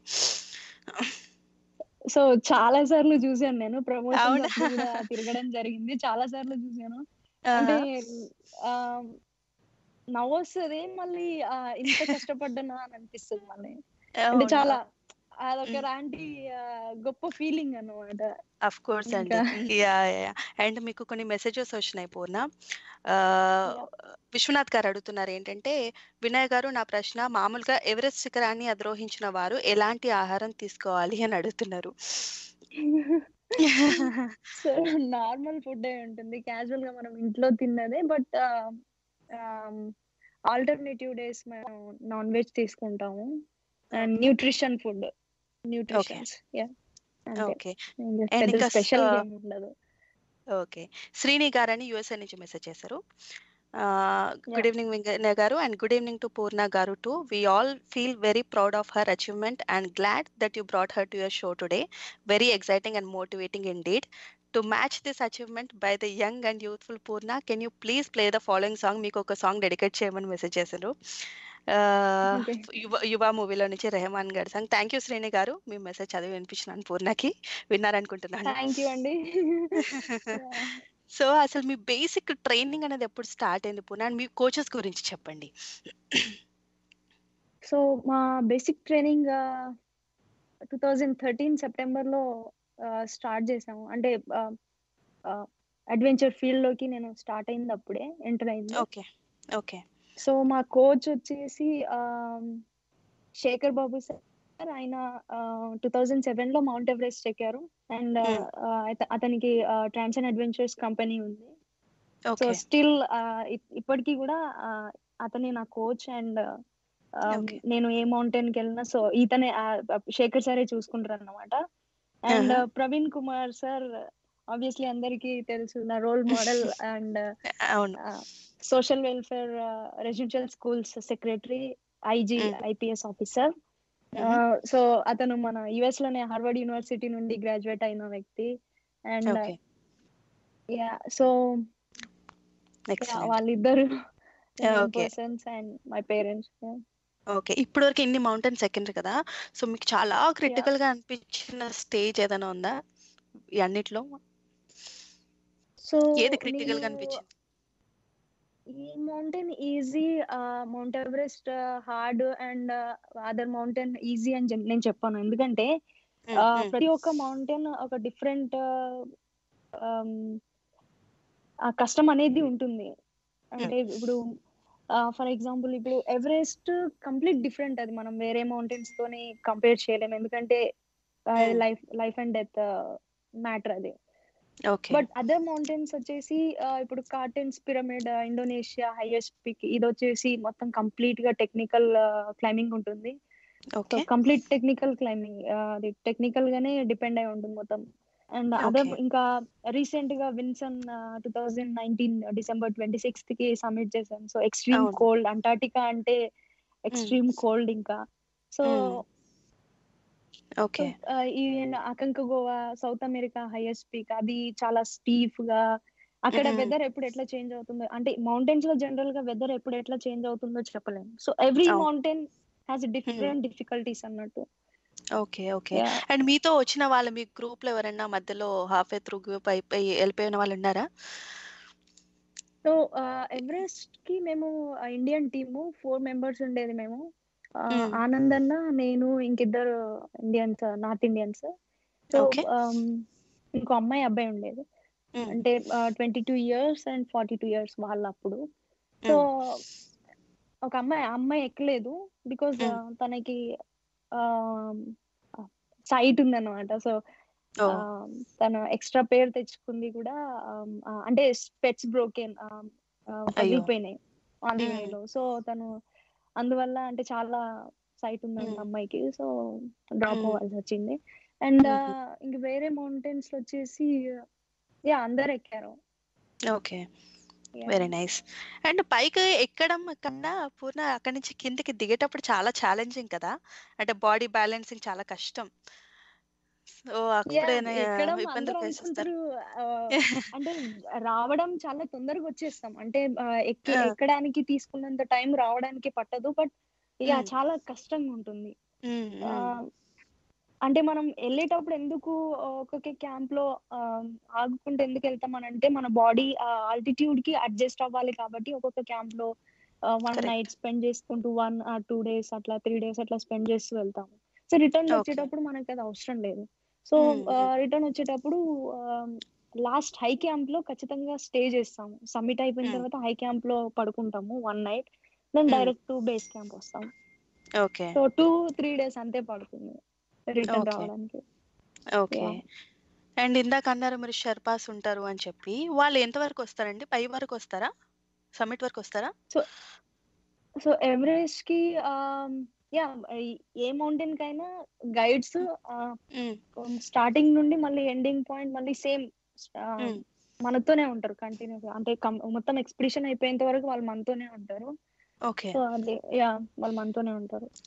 సో చాలా సార్లు చూసాను నేను ప్రమోషన్స్ అవునా అప్పుడు కూడా తిరగడం జరిగింది చాలా సార్లు చూసాను అంటే ఆహా. ఆ నవ్వు వస్తుంది మళ్ళీ ఆ, ఇంత కష్టపడ్డానా అని అనిపిస్తుంది మళ్ళీ అంటే అవును చాలా అదొక లాంటి ఆ, గొప్ప ఫీలింగ్ అన్నమాట అఫ్ కోర్స్ అండి ఇంకా యా యా అండ్ మీకు కొన్ని మెసేజెస్ వచ్చినాయి పూర్ణ ఆ, యా విశ్వనాథ్ గారు అడుగుతున్నారు ఏంటంటే వినయ్ గారు నా ప్రశ్న మామూలుగా ఎవరెస్ట్ శిఖరాన్ని అధిరోహించిన వారు ఎలాంటి ఆహారం తీసుకోవాలి అని అడుగుతున్నారు సో నార్మల్ ఫుడ్ ఉంటుంది క్యాజువల్ గా మనం ఇంట్లో తిన్నదే బట్ ఆల్టర్నేటివ్ డేస్ మనం నాన్ వెజ్ తీసుకుంటాము and okay nutrition food okay nutritions yeah అంతే ఓకే ఇంకా అండ్ పెద్ద ఇంకా స్పెషల్ ఏం ఉండదు ఓకే శ్రీని గారని యూఎస్ఏ నుంచి మెసేజ్ చేశారు yeah good evening Vinay garu and good evening to Purna garu to we all feel very proud of her achievement and glad that you brought her to your show today very exciting and motivating indeed to match this achievement by the young and youthful Purna can you please play the following song మీకు ఒక సాంగ్ డెడికేట్ చేయమని మెసేజ్ చేశారు ఆ, Okay. యువ యువ మూవీలో నుంచి రెహమాన్ గారి సాంగ్ థ్యాంక్ యూ శ్రేణి గారు మీ మెసేజ్ చదివి వినిపించినాను పూర్ణకి విన్నారనుకుంటున్నాను థ్యాంక్ యూ అండి సో అసలు మీ బేసిక్ ట్రైనింగ్ అనేది ఎప్పుడు స్టార్ట్ అయింది పూర్ణ అండ్ మీ కోచెస్ గురించి చెప్పండి సో మా basic training two thousand thirteen సెప్టెంబర్లో స్టార్ట్ చేసాము అంటే అడ్వెంచర్ ఫీల్డ్ లోకి నేను స్టార్ట్ అయింది అప్పుడే ఎంటర్ అయింది ఓకే ఓకే సో మా కోచ్ వచ్చేసి ఆ, శేఖర్ బాబు సార్ ఆయన టూ థౌజండ్ సెవెన్ లో మౌంట్ ఎవరెస్ట్ ఎక్కారు అండ్ Hmm. అతనికి ట్రాన్స్ అండ్ అడ్వెంచర్స్ కంపెనీ ఉంది సో ఓకే స్టిల్ ఇప్పటికీ కూడా ఆ, అతనే నా కోచ్ అండ్ Okay. నేను ఏ మౌంటైన్ కి వెళ్ళినా సో ఈతనే ఆ, శేఖర్ సారే చూసుకుంటారు అన్నమాట and Uh-huh. Praveen Kumar sir obviously అందరికీ తెలుసు నా రోల్ మోడల్ అండ్ అవును social welfare residential schools secretary IG Mm. IPS officer Mhm. So అతను మన యుఎస్ లోనే హార్వర్డ్ యూనివర్సిటీ నుండి గ్రాడ్యుయేట్ అయిన వ్యక్తి and okay yeah so excellent వాళ్ళిద్దరు Okay. Persons and my parents okay ఇప్పటి వరకు ఇన్ని మౌంటైన్స్ ఎక్కిండ్రు కదా సో మీకు చాలా క్రిటికల్ గా అనిపించిన స్టేజ్ ఏదైనా ఉందా ఈ అన్నిట్లో సో ఏది క్రిటికల్ గా అనిపించింది ఈ mountain easy mount Everest hard and other mountain easy అని చెప్- నేను చెప్పాను ఎందుకంటే ఉమ్, ఆ, ఉమ్, ప్రతి ఒక్క మౌంటైన్ ఒక డిఫరెంట్ ఆ కష్టం అనేది ఉంటుంది అంటే ఇప్పుడు ఫర్ ఎగ్జాంపుల్ ఇప్పుడు ఎవరెస్ట్ కంప్లీట్ డిఫరెంట్ అది మనం వేరే మౌంటైన్స్ తోని కంపేర్ చేయలేము ఎందుకంటే Hmm. Life life and death matter అది ఓకే బట్ అదర్ మౌంటైన్స్ వచ్చేసి ఆ, ఇప్పుడు Carstensz Pyramid Indonesia highest peak ఇది వచ్చేసి మొత్తం కంప్లీట్ గా టెక్నికల్ క్లైంబింగ్ ఉంటుంది so okay complete technical climbing అది టెక్నికల్ గానే డిపెండ్ అయి ఉంటుంది మొత్తం అండ్ అదర్ Okay. ఇంకా రీసెంట్ గా Vinson two thousand nineteen December twenty sixth కి సబ్మిట్ చేశాను సో ఎక్స్ట్రీమ్ అవును. కోల్డ్ అంటార్టికా అంటే ఎక్స్ట్రీమ్ కోల్డ్ ఇంకా సో Mm. ఓకే ఈ Aconcagua South America highest peak అది చాలా స్టీఫ్ గా అక్కడ Mhm. వెదర్ ఎప్పుడు ఎట్లా చేంజ్ అవుతుందో అంటే మౌంటైన్స్ లో జనరల్ గా వెదర్ ఎప్పుడు ఎట్లా చేంజ్ అవుతుందో చెప్పలేము సో ఎవ్రీ అవును. మౌంటైన్ హ్యాస్ డిఫరెంట్ డిఫికల్టీస్ అన్నట్టు ఓకే ఓకే అండ్ మీతో వచ్చిన వాళ్ళు మీ గ్రూప్ లో ఎవరైనా మధ్యలో హాఫ్ ఏ త్రూ గ్రూప్ అయిపోయి వెళ్ళిపోయిన వాళ్ళు ఉన్నారా సో ఎవరెస్ట్ కి మేము ఇండియన్ టీము ఫోర్ మెంబర్స్ ఉండేది మేము ఆ, Mm. ఆనంద్ అన్న నేను ఇంకిద్దరు Indians North Indians so Okay. ఇంకో అమ్మాయి అబ్బాయి ఉండేది Mm. అంటే twenty two years and forty two years వాళ్ళు అప్పుడు సో ఒక అమ్మాయి ఆ అమ్మాయి ఎక్కలేదు బికాజ్ Mm. తనకి సైట్ ఉందన్నమాట సో ఓ తను ఎక్స్ట్రా పేరు తెచ్చుకుంది కూడా um, ఆ, అంటే స్పెట్స్ బ్రోకెన్ పగిలిపోయినాయి ఆన్ ది Mm. వేలో సో తను అందువల్ల అంటే చాలా సైట్ ఉందంట Mm. అమ్మాయికి సో డ్రాప్ Mm. అవ్వాల్సి వచ్చింది అండ్ Mhm. ఇంక వేరే మౌంటైన్స్ వచ్చేసి యా అందరు ఎక్కారు okay Yeah. Very nice and పైకి ఎక్కడం కన్నా పూర్ణ అక్కడి నుంచి కిందకి దిగేటప్పుడు చాలా ఛాలెంజింగ్ కదా అంటే బాడీ బ్యాలెన్సింగ్ చాలా కష్టం సో Yeah, అప్పుడైనా ఎక్కడం ఇబ్బందులు అందరూ ఫేస్ చేస్తారు అనుకుంటారు ఆ, అంటే రావడం చాలా తొందరగా వచ్చేస్తాం అంటే ఆ, ఎక్కి Ah. ఎక్కడానికి తీసుకున్నంత టైం రావడానికి పట్టదు బట్ ఇక Mm. చాలా కష్టంగా ఉంటుంది ఉమ్, ఆ, ఉమ్, అంటే మనం వెళ్ళేటప్పుడు ఎందుకు ఒక్కొక్క క్యాంప్ లో ఆ, ఆగుకుంటే ఎందుకు వెళ్తాం అని అంటే మన బాడీ ఆల్టిట్యూడ్ కి అడ్జస్ట్ అవ్వాలి కాబట్టి ఒక్కొక్క క్యాంప్ లో వన్ Correct. నైట్ స్పెండ్ చేసుకుంటూ వన్ ఆర్ టూ డేస్ అట్లా త్రీ డేస్ అట్లా స్పెండ్ చేస్తూ వెళ్తాము సో రిటర్న్ Okay. వచ్చేటప్పుడు మనకి అది అవసరం లేదు సో Mm, mm. రిటర్న్ వచ్చేటప్పుడు లాస్ట్ హై క్యాంప్ లో ఖచ్చితంగా స్టే చేస్తాము సబ్మిట్ అయిపోయిన Mm. తర్వాత హై క్యాంప్ లో పడుకుంటాము one night then Mm. Direct to base camp వస్తాం okay so two three days అంతే పడుతుంది రిటర్న్ Okay. రావడానికి ఓకే Yeah. అండ్ ఇందాక అన్నారు మీరు షెర్పాస్ ఉంటారు అని చెప్పి వాళ్ళు ఎంత వరకు వస్తారండి పై వరకు వస్తారా సమ్మిట్ వరకు వస్తారా సో ఎవరెస్ట్ కి యా ఏ మౌంటైన్ కైనా గైడ్స్ ఉమ్, స్టార్టింగ్ నుండి మళ్ళీ ఎండింగ్ పాయింట్ మళ్ళీ సేమ్ Mm. మనతోనే ఉంటారు కంటిన్యూస్ అంటే కం- మొత్తం ఎక్స్పిడిషన్ అయిపోయేంత వరకు వాళ్ళు మనతోనే ఉంటారు ఓకే సో అది యా వాళ్ళు మనతోనే ఉంటారు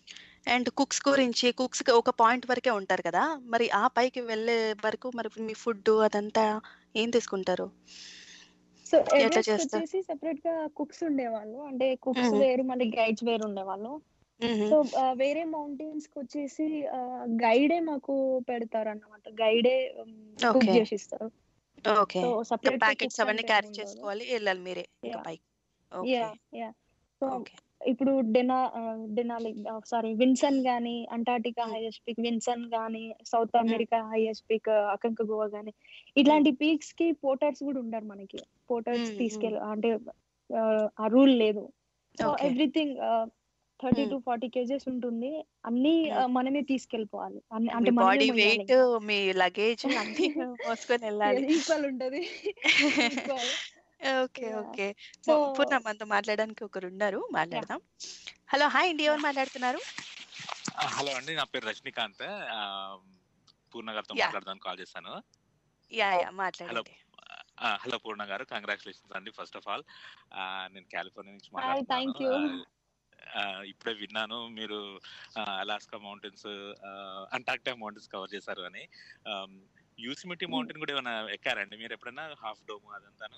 అండ్ కుక్స్ గురించి కుక్స్ ఒక పాయింట్ వరకే ఉంటారు కదా మరి ఆ పైకి వెళ్ళే వరకు మరి మీ ఫుడ్ అదంతా ఏం తీసుకుంటారు సో ఎట్లా ఎవరెస్ట్ చేస్తారు వచ్చేసి సెపరేట్ గా కుక్స్ ఉండేవాళ్ళు అంటే కుక్స్ మ్మ్. వేరు మళ్ళీ గైడ్స్ వేరు ఉండేవాళ్ళు మ్మ్. సో వేరే మౌంటైన్స్ కి వచ్చేసి గైడే మాకు పెడతారు అన్నమాట గైడే కుక్ ఓకే చేసి ఇస్తారు ఓకే సో ఇంకా సపరేట్ గా ప్యాకెట్స్ కుక్స్ అవన్నీ అంటే క్యారీ ఏమి ఉండదు చేసుకోవాలి వెళ్ళాలి మీరే ఇంకా యా పైకి okay yeah yeah so okay ఇప్పుడు డెనా డెనాలి సారీ విన్సన్ గానీ అంటార్టికా మ్మ్. హైయెస్ట్ పీక్ విన్సన్ గానీ సౌత్ మ్మ్. America highest peak Aconcagua గానీ ఇట్లాంటి పీక్స్ కి పోర్టర్స్ కూడా ఉండరు మనకి పోర్టర్స్ మ్మ్. మ్మ్. తీసుకెళ్ళ అంటే ఆ, ఆ రూల్ లేదు సో ఓకే ఎవ్రీథింగ్ థర్టీ మ్మ్. టు ఫార్టీ కేజెస్ ఉంటుంది అన్ని ఆ, మ్మ్. మనమే తీసుకెళ్ళిపోవాలి అన్ని మీ అంటే మనమే బాడీ మొయ్యాలి వెయిట్ ఇంకా మీ లగేజ్ అన్ని మోసుకొని వెళ్ళాలి ఈక్వల్ ఉంటది equal okay yeah okay so Purna మనతో మాట్లాడడానికి ఒకరు ఉన్నారు యా మాట్లాడదాం హలో హాయ్ అండి యా ఎవరు మాట్లాడుతున్నారు ఆ, హలో అండి నా పేరు రజనీకాంత్ ఆ, పూర్ణ గారితో యా మాట్లాడదానికి కాల్ చేశాను యా యా హలో మాట్లాడండి ఆ, హలో పూర్ణ గారు కంగ్రాచులేషన్స్ అండి ఫస్ట్ ఆఫ్ ఆల్ నేను కాలిఫోర్నియా నుంచి హాయ్ మాట్లాడుతున్నాను థ్యాంక్ యూ ఆ, ఆ, ఇప్పుడే విన్నాను మీరు Alaska mountains Antarctica mountains cover చేశారు అని యూసిమిటీ మౌంటైన్ కూడా ఏమైనా ఎక్కారండి మీరు ఎప్పుడైనా హాఫ్ డోమ్ అదంతాను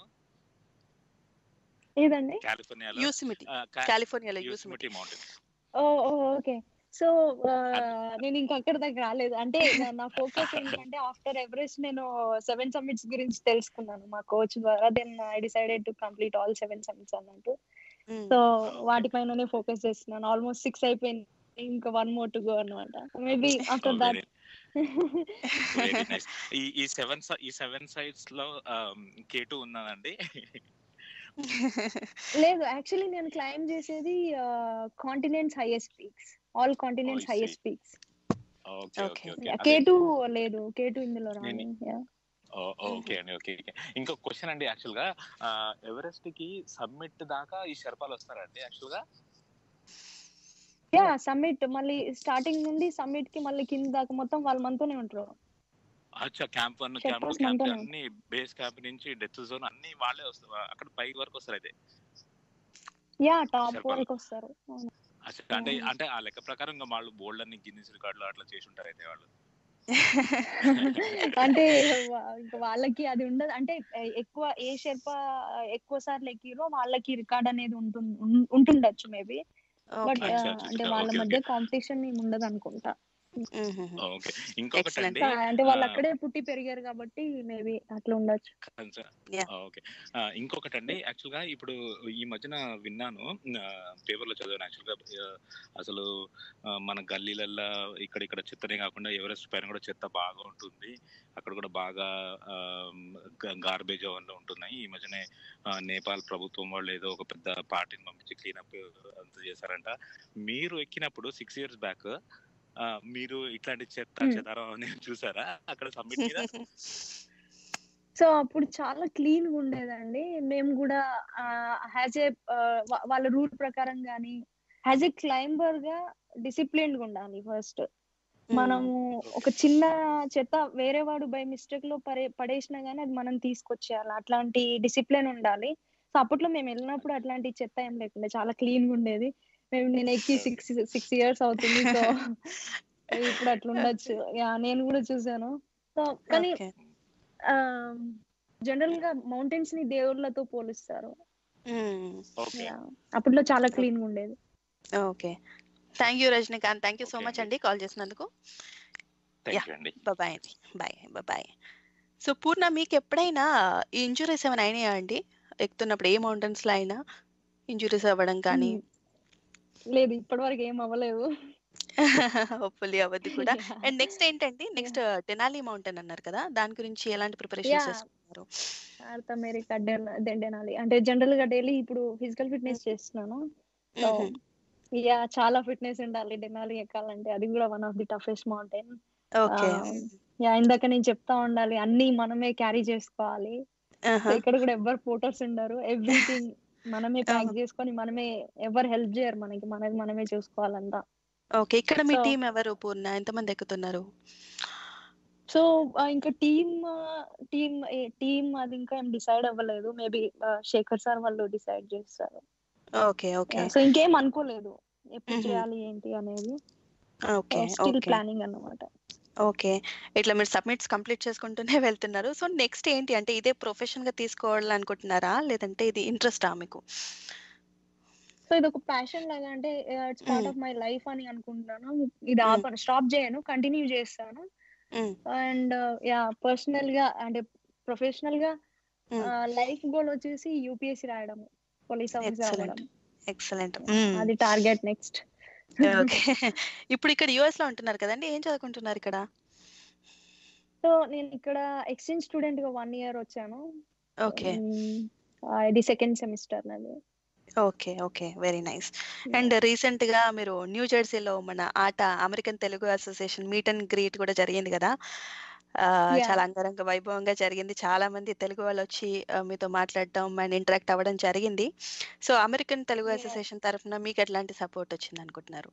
ఏదండి కాలిఫోర్నియాలో యూసిమిటీ ఆ, కా- కాలిఫోర్నియాలో యూసిమిటీ యూసిమిటీ మౌంటైన్ ఓ ఓ ఓకే సో అది నేను ఇంకా అక్కడ దాకా రాలేదు అంటే నా- నా ఫోకస్ ఏంటంటే ఆఫ్టర్ ఎవరెస్ట్ నేను సెవెన్ సమ్మిట్స్ గురించి తెలుసుకున్నాను మా కోచ్ ద్వారా then I decided to complete all seven summits అన్నట్టు సో ఓకే వాటిపైననే ఫోకస్ చేస్తున్నాను ఆల్మోస్ట్ సిక్స్ అయిపోయింది ఇంకా వన్ మోర్ టు గో అనమాట maybe after that very very nice ఈ ఈ సెవెన్ ఈ సెవెన్ సైడ్స్ లో కే టూ ఉన్నదండి లేదు యాక్చువల్లీ నేను క్లైమ్ చేసేది కాంటినెంట్స్ హైయెస్ట్ పీక్స్ ఆల్ ఓ కాంటినెంట్స్ సి highest peaks okay okay okay okay K అదే టూ లేదు కే టూ ఇందులో నేను రాదు యా ఓ- ఓకే అండి ఓకే ఓకే ఇంకో క్వశ్చన్ అండి యాక్చువల్ గా ఎవరెస్ట్ కి సబ్మిట్ దాకా ఈ షెర్పాలు వస్తారండి యాక్చువల్ గా యా సమ్మిట్ మళ్ళీ స్టార్టింగ్ నుండి సమ్మిట్ కి మళ్ళీ కింద దాకా మొత్తం వాళ్ళు మనతోనే ఉంటారు అచ్చా camp one camp two Sherpas camp మనతోనే అన్ని బేస్ క్యాంప్ నుంచి డెత్ జోన్ అన్ని వాళ్ళే వస్తారు అక్కడ పై వరకు వస్తారు అయితే యా టాప్ షెర్పాలు వరకు వస్తారు అవును. అచ్చా అంటే అవును. అంటే ఆ లెక్క ప్రకారం ఇంకా వాళ్ళు బోల్డ్ అన్ని గిన్నీస్ రికార్డులు అట్లా చేసి ఉంటారు అయితే వాళ్ళు అంటే వా- ఇంకా వాళ్ళకి అది ఉండదు అంటే ఎ- ఎక్కువ ఏ షెర్ప ఎక్కువ సార్లు ఎక్కిరో వాళ్ళకి రికార్డ్ అనేది ఉంటుంది ఉం- ఉంటుండొచ్చు మేబీ బట్ ఓకే అచ్చా అచ్చా అంటే అచ్చా వాళ్ళ ఓకే మధ్య ఓకే కాంపిటీషన్ ఏమి ఉండదు అనుకుంటా ఓకే ఇంకొకటి ఎక్సలెంట్ అండి అంటే వాళ్ళు అక్కడే పుట్టి పెరిగారు కాబట్టి మేబీ అట్లా ఉండొచ్చు యా ఓకే ఇంకొకటి అండి యాక్చువల్ గా ఇప్పుడు ఈ మధ్యన విన్నాను పేపర్ లో చదివాను యాక్చువల్ గా ఆ, అసలు ఆ, మన గల్లీలల్లో ఇక్కడ ఇక్కడ చెత్తనే కాకుండా ఎవరెస్ట్ పైన కూడా చెత్త బాగా ఉంటుంది అక్కడ కూడా బాగా గార్బేజ్ అవన్నీ ఉంటున్నాయి ఈ మధ్యనే ఆ, నేపాల్ ప్రభుత్వం వాళ్ళు ఏదో ఒక పెద్ద పార్టీని పంపించి క్లీనప్ అంత చేశారంట మీరు ఎక్కినప్పుడు సిక్స్ ఇయర్స్ బ్యాక్ మీరు ఇట్లాంటి చెత్త Hmm. చెదారం అని చూసారా అక్కడ సబ్మిట్ మీద సో అప్పుడు చాలా క్లీన్ గా ఉండేదండి మేము కూడా హ్యాజ్ ఏ వాళ్ళ రూల్ ప్రకారం కానీ హ్యాజ్ ఏ క్లైంబర్ గా డిసిప్లిన్ గా ఉండాలి ఫస్ట్ మనము ఒక చిన్న చెత్త వేరే వాడు బై మిస్టేక్ లో పడే పడేసినా గానీ అది మనం తీసుకొచ్చేయాలి అట్లాంటి డిసిప్లిన్ ఉండాలి సో అప్పట్లో మేము వెళ్ళినప్పుడు అట్లాంటి చెత్త ఏం లేకుండా చాలా క్లీన్ గా ఉండేది మేము నేను ఎక్కి సిక్స్ సిక్స్ ఇయర్స్ అవుతుంది సో ఇప్పుడు అట్లా ఉండొచ్చు యా నేను కూడా చూసాను సో కానీ ఓకే జనరల్ గా మౌంటైన్స్ ని దేవుళ్ళతో పోలుస్తారు ఓకే Yeah. అప్పట్లో చాలా క్లీన్ గా ఉండేది okay thank you Rajinikanth thank you so okay much అండి అండి కాల్ చేసినందుకు యా థ్యాంక్ యూ అండి బాయ్ అండి బాయ్ బాయ్ సో పూర్ణ మీకు ఎప్పుడైనా ఇంజురీస్ ఏమైనా అయినాయా అండి ఎక్కుతున్నప్పుడు ఏ మౌంటైన్స్ లో అయినా ఇంజురీస్ అవ్వడం కానీ Mm. లేదు ఇప్పటి వరకు ఏం అవ్వలేదు హోప్ఫుల్లీ అవ్వద్దు కూడా అండ్ నెక్స్ట్ ఏంటంటే నెక్స్ట్ టెనాలి మౌంటైన్ అన్నారు కదా దాని గురించి ఎలాంటి ప్రిపరేషన్స్ Yeah. చేస్తున్నారు నార్త్ అమెరికా దెండెనాలి అంటే జనరల్ గా డైలీ ఇప్పుడు ఫిజికల్ ఫిట్నెస్ చేస్తున్నాను సో మ్మ్. యా చాలా ఫిట్నెస్ ఉండాలి డెనాలి ఎక్కాలంటే అది కూడా one of the toughest mountain okay yeah ఇందాక నేను చెప్తా ఉండాలి అన్ని మనమే క్యారీ చేసుకోవాలి సో ఇక్కడ కూడా ఎవరు ఫోటోస్ ఉండరు ఎవ్రీథింగ్ మనమే ప్యాక్ చేసుకొని మనమే ఎవరు హెల్ప్ చేయరు మనకి మనది మనమే చూసుకోవాలంతా ఓకే ఇక్కడ మీ So- టీం ఎవరు పూర్ణ ఎంతమంది ఎక్కుతున్నారు సో ఇంకా టీమ్ టీమ్ టీమ్ అది ఇంకా ఏం డిసైడ్ అవ్వలేదు మేబీ శేఖర్ సార్ వాళ్ళు డిసైడ్ చేస్తారు ఓకే ఓకే సో ఇంకేం అనుకోలేదు ఎప్పుడు Mhm. చేయాలి ఏంటి అనేది ఓకే స్టిల్ ఓకే ప్లానింగ్ అన్నమాట ఓకే ఇట్లా మీరు సబ్మిట్స్ కంప్లీట్ చేసుకుంటూనే వెళ్తున్నారు సో నెక్స్ట్ ఏంటి అంటే ఇదే ప్రొఫెషన్ గా తీసుకోవాలనుకుంటున్నారా లేదంటే ఇది ఇంట్రెస్టా మీకు సో ఇది ఒక ప్యాషన్ లాగా అంటే ఇట్స్ పార్ట్ మ్మ్. ఆఫ్ మై లైఫ్ అని అనుకుంటున్నాను ఇది మ్మ్. ఆపను స్టాప్ చేయను కంటిన్యూ చేస్తాను మ్మ్. అండ్ యా పర్సనల్ గా అంటే ప్రొఫెషనల్ గా మ్మ్. లైఫ్ గోల్ వచ్చేసి యూపీఎస్సీ రాయడం పోలీస్ ఆఫీసర్ ఎక్సలెంట్ అవ్వడం ఎక్సలెంట్ అది టార్గెట్ నెక్స్ట్ ఓకే ఇప్పుడు ఇక్కడ యుఎస్ లో ఉంటున్నారు కదండి ఏం చదువుకుంటున్నారు ఇక్కడ సో నేను ఇక్కడ ఎక్స్చేంజ్ స్టూడెంట్ గా వన్ ఇయర్ వచ్చాను ఓకే మ్మ్. ఆ, ఇది సెకండ్ సెమిస్టర్ నాది okay okay very nice and recent గా మీరు న్యూ జెర్సీలో మన ATA American Telugu Association meet and greet కూడా జరిగింది కదా ఆ, Yeah. చాలా అంగరంగ వైభవంగా జరిగింది చాలా మంది తెలుగు వాళ్ళు వచ్చి ఆ, మీతో మాట్లాడడం అండ్ ఇంటరాక్ట్ అవ్వడం జరిగింది so American Telugu Yeah. Association తరఫున మీకు ఎట్లాంటి సపోర్ట్ వచ్చింది అనుకుంటున్నారు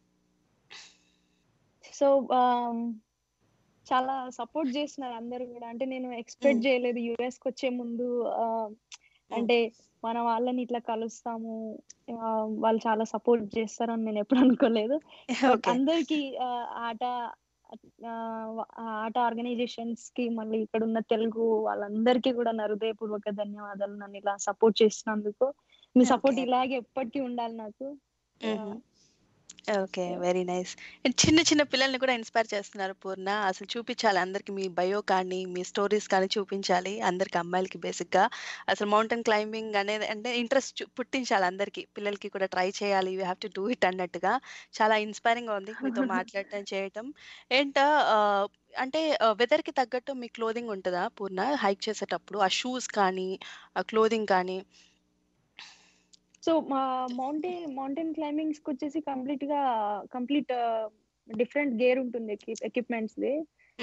సో చాలా సపోర్ట్ చేస్తున్నారు అందరూ కూడా అంటే నేను ఎక్స్పెక్ట్ మ్మ్. చేయలేదు యుఎస్ కి వచ్చే ముందు ఆ, అంటే మన వాళ్ళని ఇట్లా కలుస్తాము ఆ, వాళ్ళు చాలా సపోర్ట్ చేస్తారని నేను ఎప్పుడు అనుకోలేదు బట్ ఓకే అందరికి ఆట ఆ, ఆ ఆట ఆర్గనైజేషన్స్ కి మళ్ళీ ఇక్కడ ఉన్న తెలుగు వాళ్ళందరికీ కూడా నా హృదయపూర్వక ధన్యవాదాలు నన్ను ఇలా సపోర్ట్ చేసినందుకు మీ సపోర్ట్ ఓకే ఇలాగే ఎప్పటికీ ఉండాలి నాకు ఆ, ఓకే వెరీ నైస్ చిన్న చిన్న పిల్లల్ని కూడా ఇన్స్పైర్ చేస్తున్నారు పూర్ణ అసలు చూపించాలి అందరికి మీ బయో కానీ మీ స్టోరీస్ కానీ చూపించాలి అందరికి అమ్మాయిలకి బేసిక్ గా అసలు మౌంటైన్ క్లైంబింగ్ అనేది అంటే ఇంట్రెస్ట్ పుట్టించాలి అందరికి పిల్లలకి కూడా ట్రై చేయాలి you have to do it అన్నట్టుగా చాలా ఇన్స్పైరింగ్ గా ఉంది మీతో మాట్లాడటం చేయటం ఏంట అంటే వెదర్ కి తగ్గట్టు మీ క్లోదింగ్ ఉంటుందా పూర్ణ హైక్ చేసేటప్పుడు ఆ షూస్ కానీ ఆ క్లోదింగ్ కానీ సో మా మౌంటైన్ మౌంటైన్ క్లైంబింగ్స్ కి వచ్చేసి కంప్లీట్ గా కంప్లీట్ డిఫరెంట్ గేర్ ఉంటుంది ఎక్విప్మెంట్స్ ది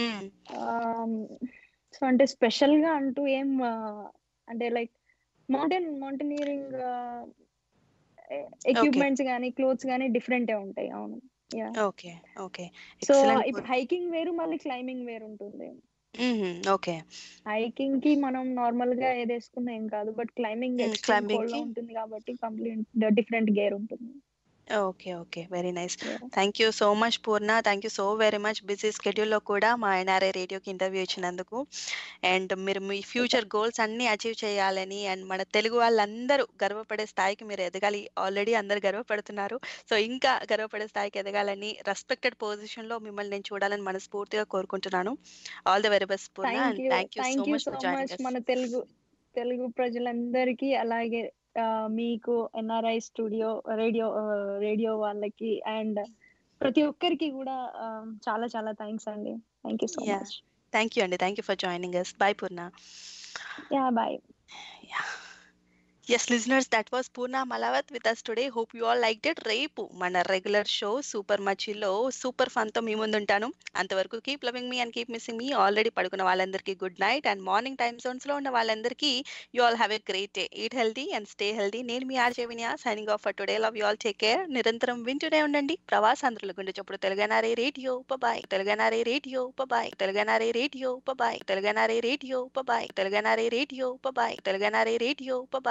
సో అంటే స్పెషల్ గా అంటూ ఏం ఆ, అంటే like mountain mountaineering okay equipments కానీ క్లోత్స్ కానీ డిఫరెంటే ఉంటాయి అవును yeah okay okay so excellent ఇప్పుడు హైకింగ్ వేరు మళ్ళీ క్లైంబింగ్ వేరు ఉంటుంది ఓకే హైకింగ్ కి మనం నార్మల్ గా ఏది వేసుకున్నా ఏం కాదు but climbing extreme climbing cold కి లో ఉంటుంది కాబట్టి కంప్లీట్ డిఫరెంట్ గేర్ ఉంటుంది okay okay very nice Yeah. Thank you so much Purna thank you so very much busy స్కెడ్యూల్లో కూడా మా ఎన్ఆర్ఐ రేడియోకి ఇంటర్వ్యూ ఇచ్చినందుకు అండ్ మీరు మీ ఫ్యూచర్ గోల్స్ అన్ని అచీవ్ చేయాలని అండ్ మన తెలుగు వాళ్ళందరూ గర్వపడే స్థాయికి మీరు ఎదగాలి ఆల్రెడీ అందరు గర్వపడుతున్నారు సో ఇంకా గర్వపడే స్థాయికి ఎదగాలని రెస్పెక్టెడ్ పొజిషన్లో మిమ్మల్ని నేను చూడాలని మనస్ఫూర్తిగా కోరుకుంటున్నాను all the very best Purna thank and you thank you so thank you much so for joining much మన తెలుగు తెలుగు ప్రజలందరికీ అలాగే ఆ, మీకు ఎన్ఆర్ఐ స్టూడియో రేడియో రేడియో వాళ్ళకి అండ్ ప్రతి ఒక్కరికి కూడా ఆ, చాలా చాలా థ్యాంక్స్ అండి thank you so yeah much thank you అండి thank you for joining us bye Purna yeah bye yes listeners that was Purna Malavath with us today hope you all like that రేపు మన రెగ్యులర్ షో సూపర్ మచ్చిలో సూపర్ ఫన్తో మీ ముందు ఉంటాను అంతవరకు కీప్ లవింగ్ మీ అండ్ కీప్ మిస్సింగ్ మీ ఆల్రెడీ పడుకున్న వాళ్ళందరికీ good night and morning time జోన్స్లో ఉన్న వాళ్ళందరికీ you all have a great day eat healthy and stay healthy నేను మీ ఆర్జే వినియా signing off for today love you all take care నిరంతరం వింటూనే ఉండండి ప్రవాసాంధ్రుల గుండె చప్పుడు తెలుగనారే రేడియో బాయ్ తెలుగనారే రేడియో బాయ్ తెలుగనారే రేడియో బాయ్ తెలుగనారే రేడియో బాయ్ తెలుగనారే రేడియో బాయ్ తెలుగనారే రేడియో బాయ్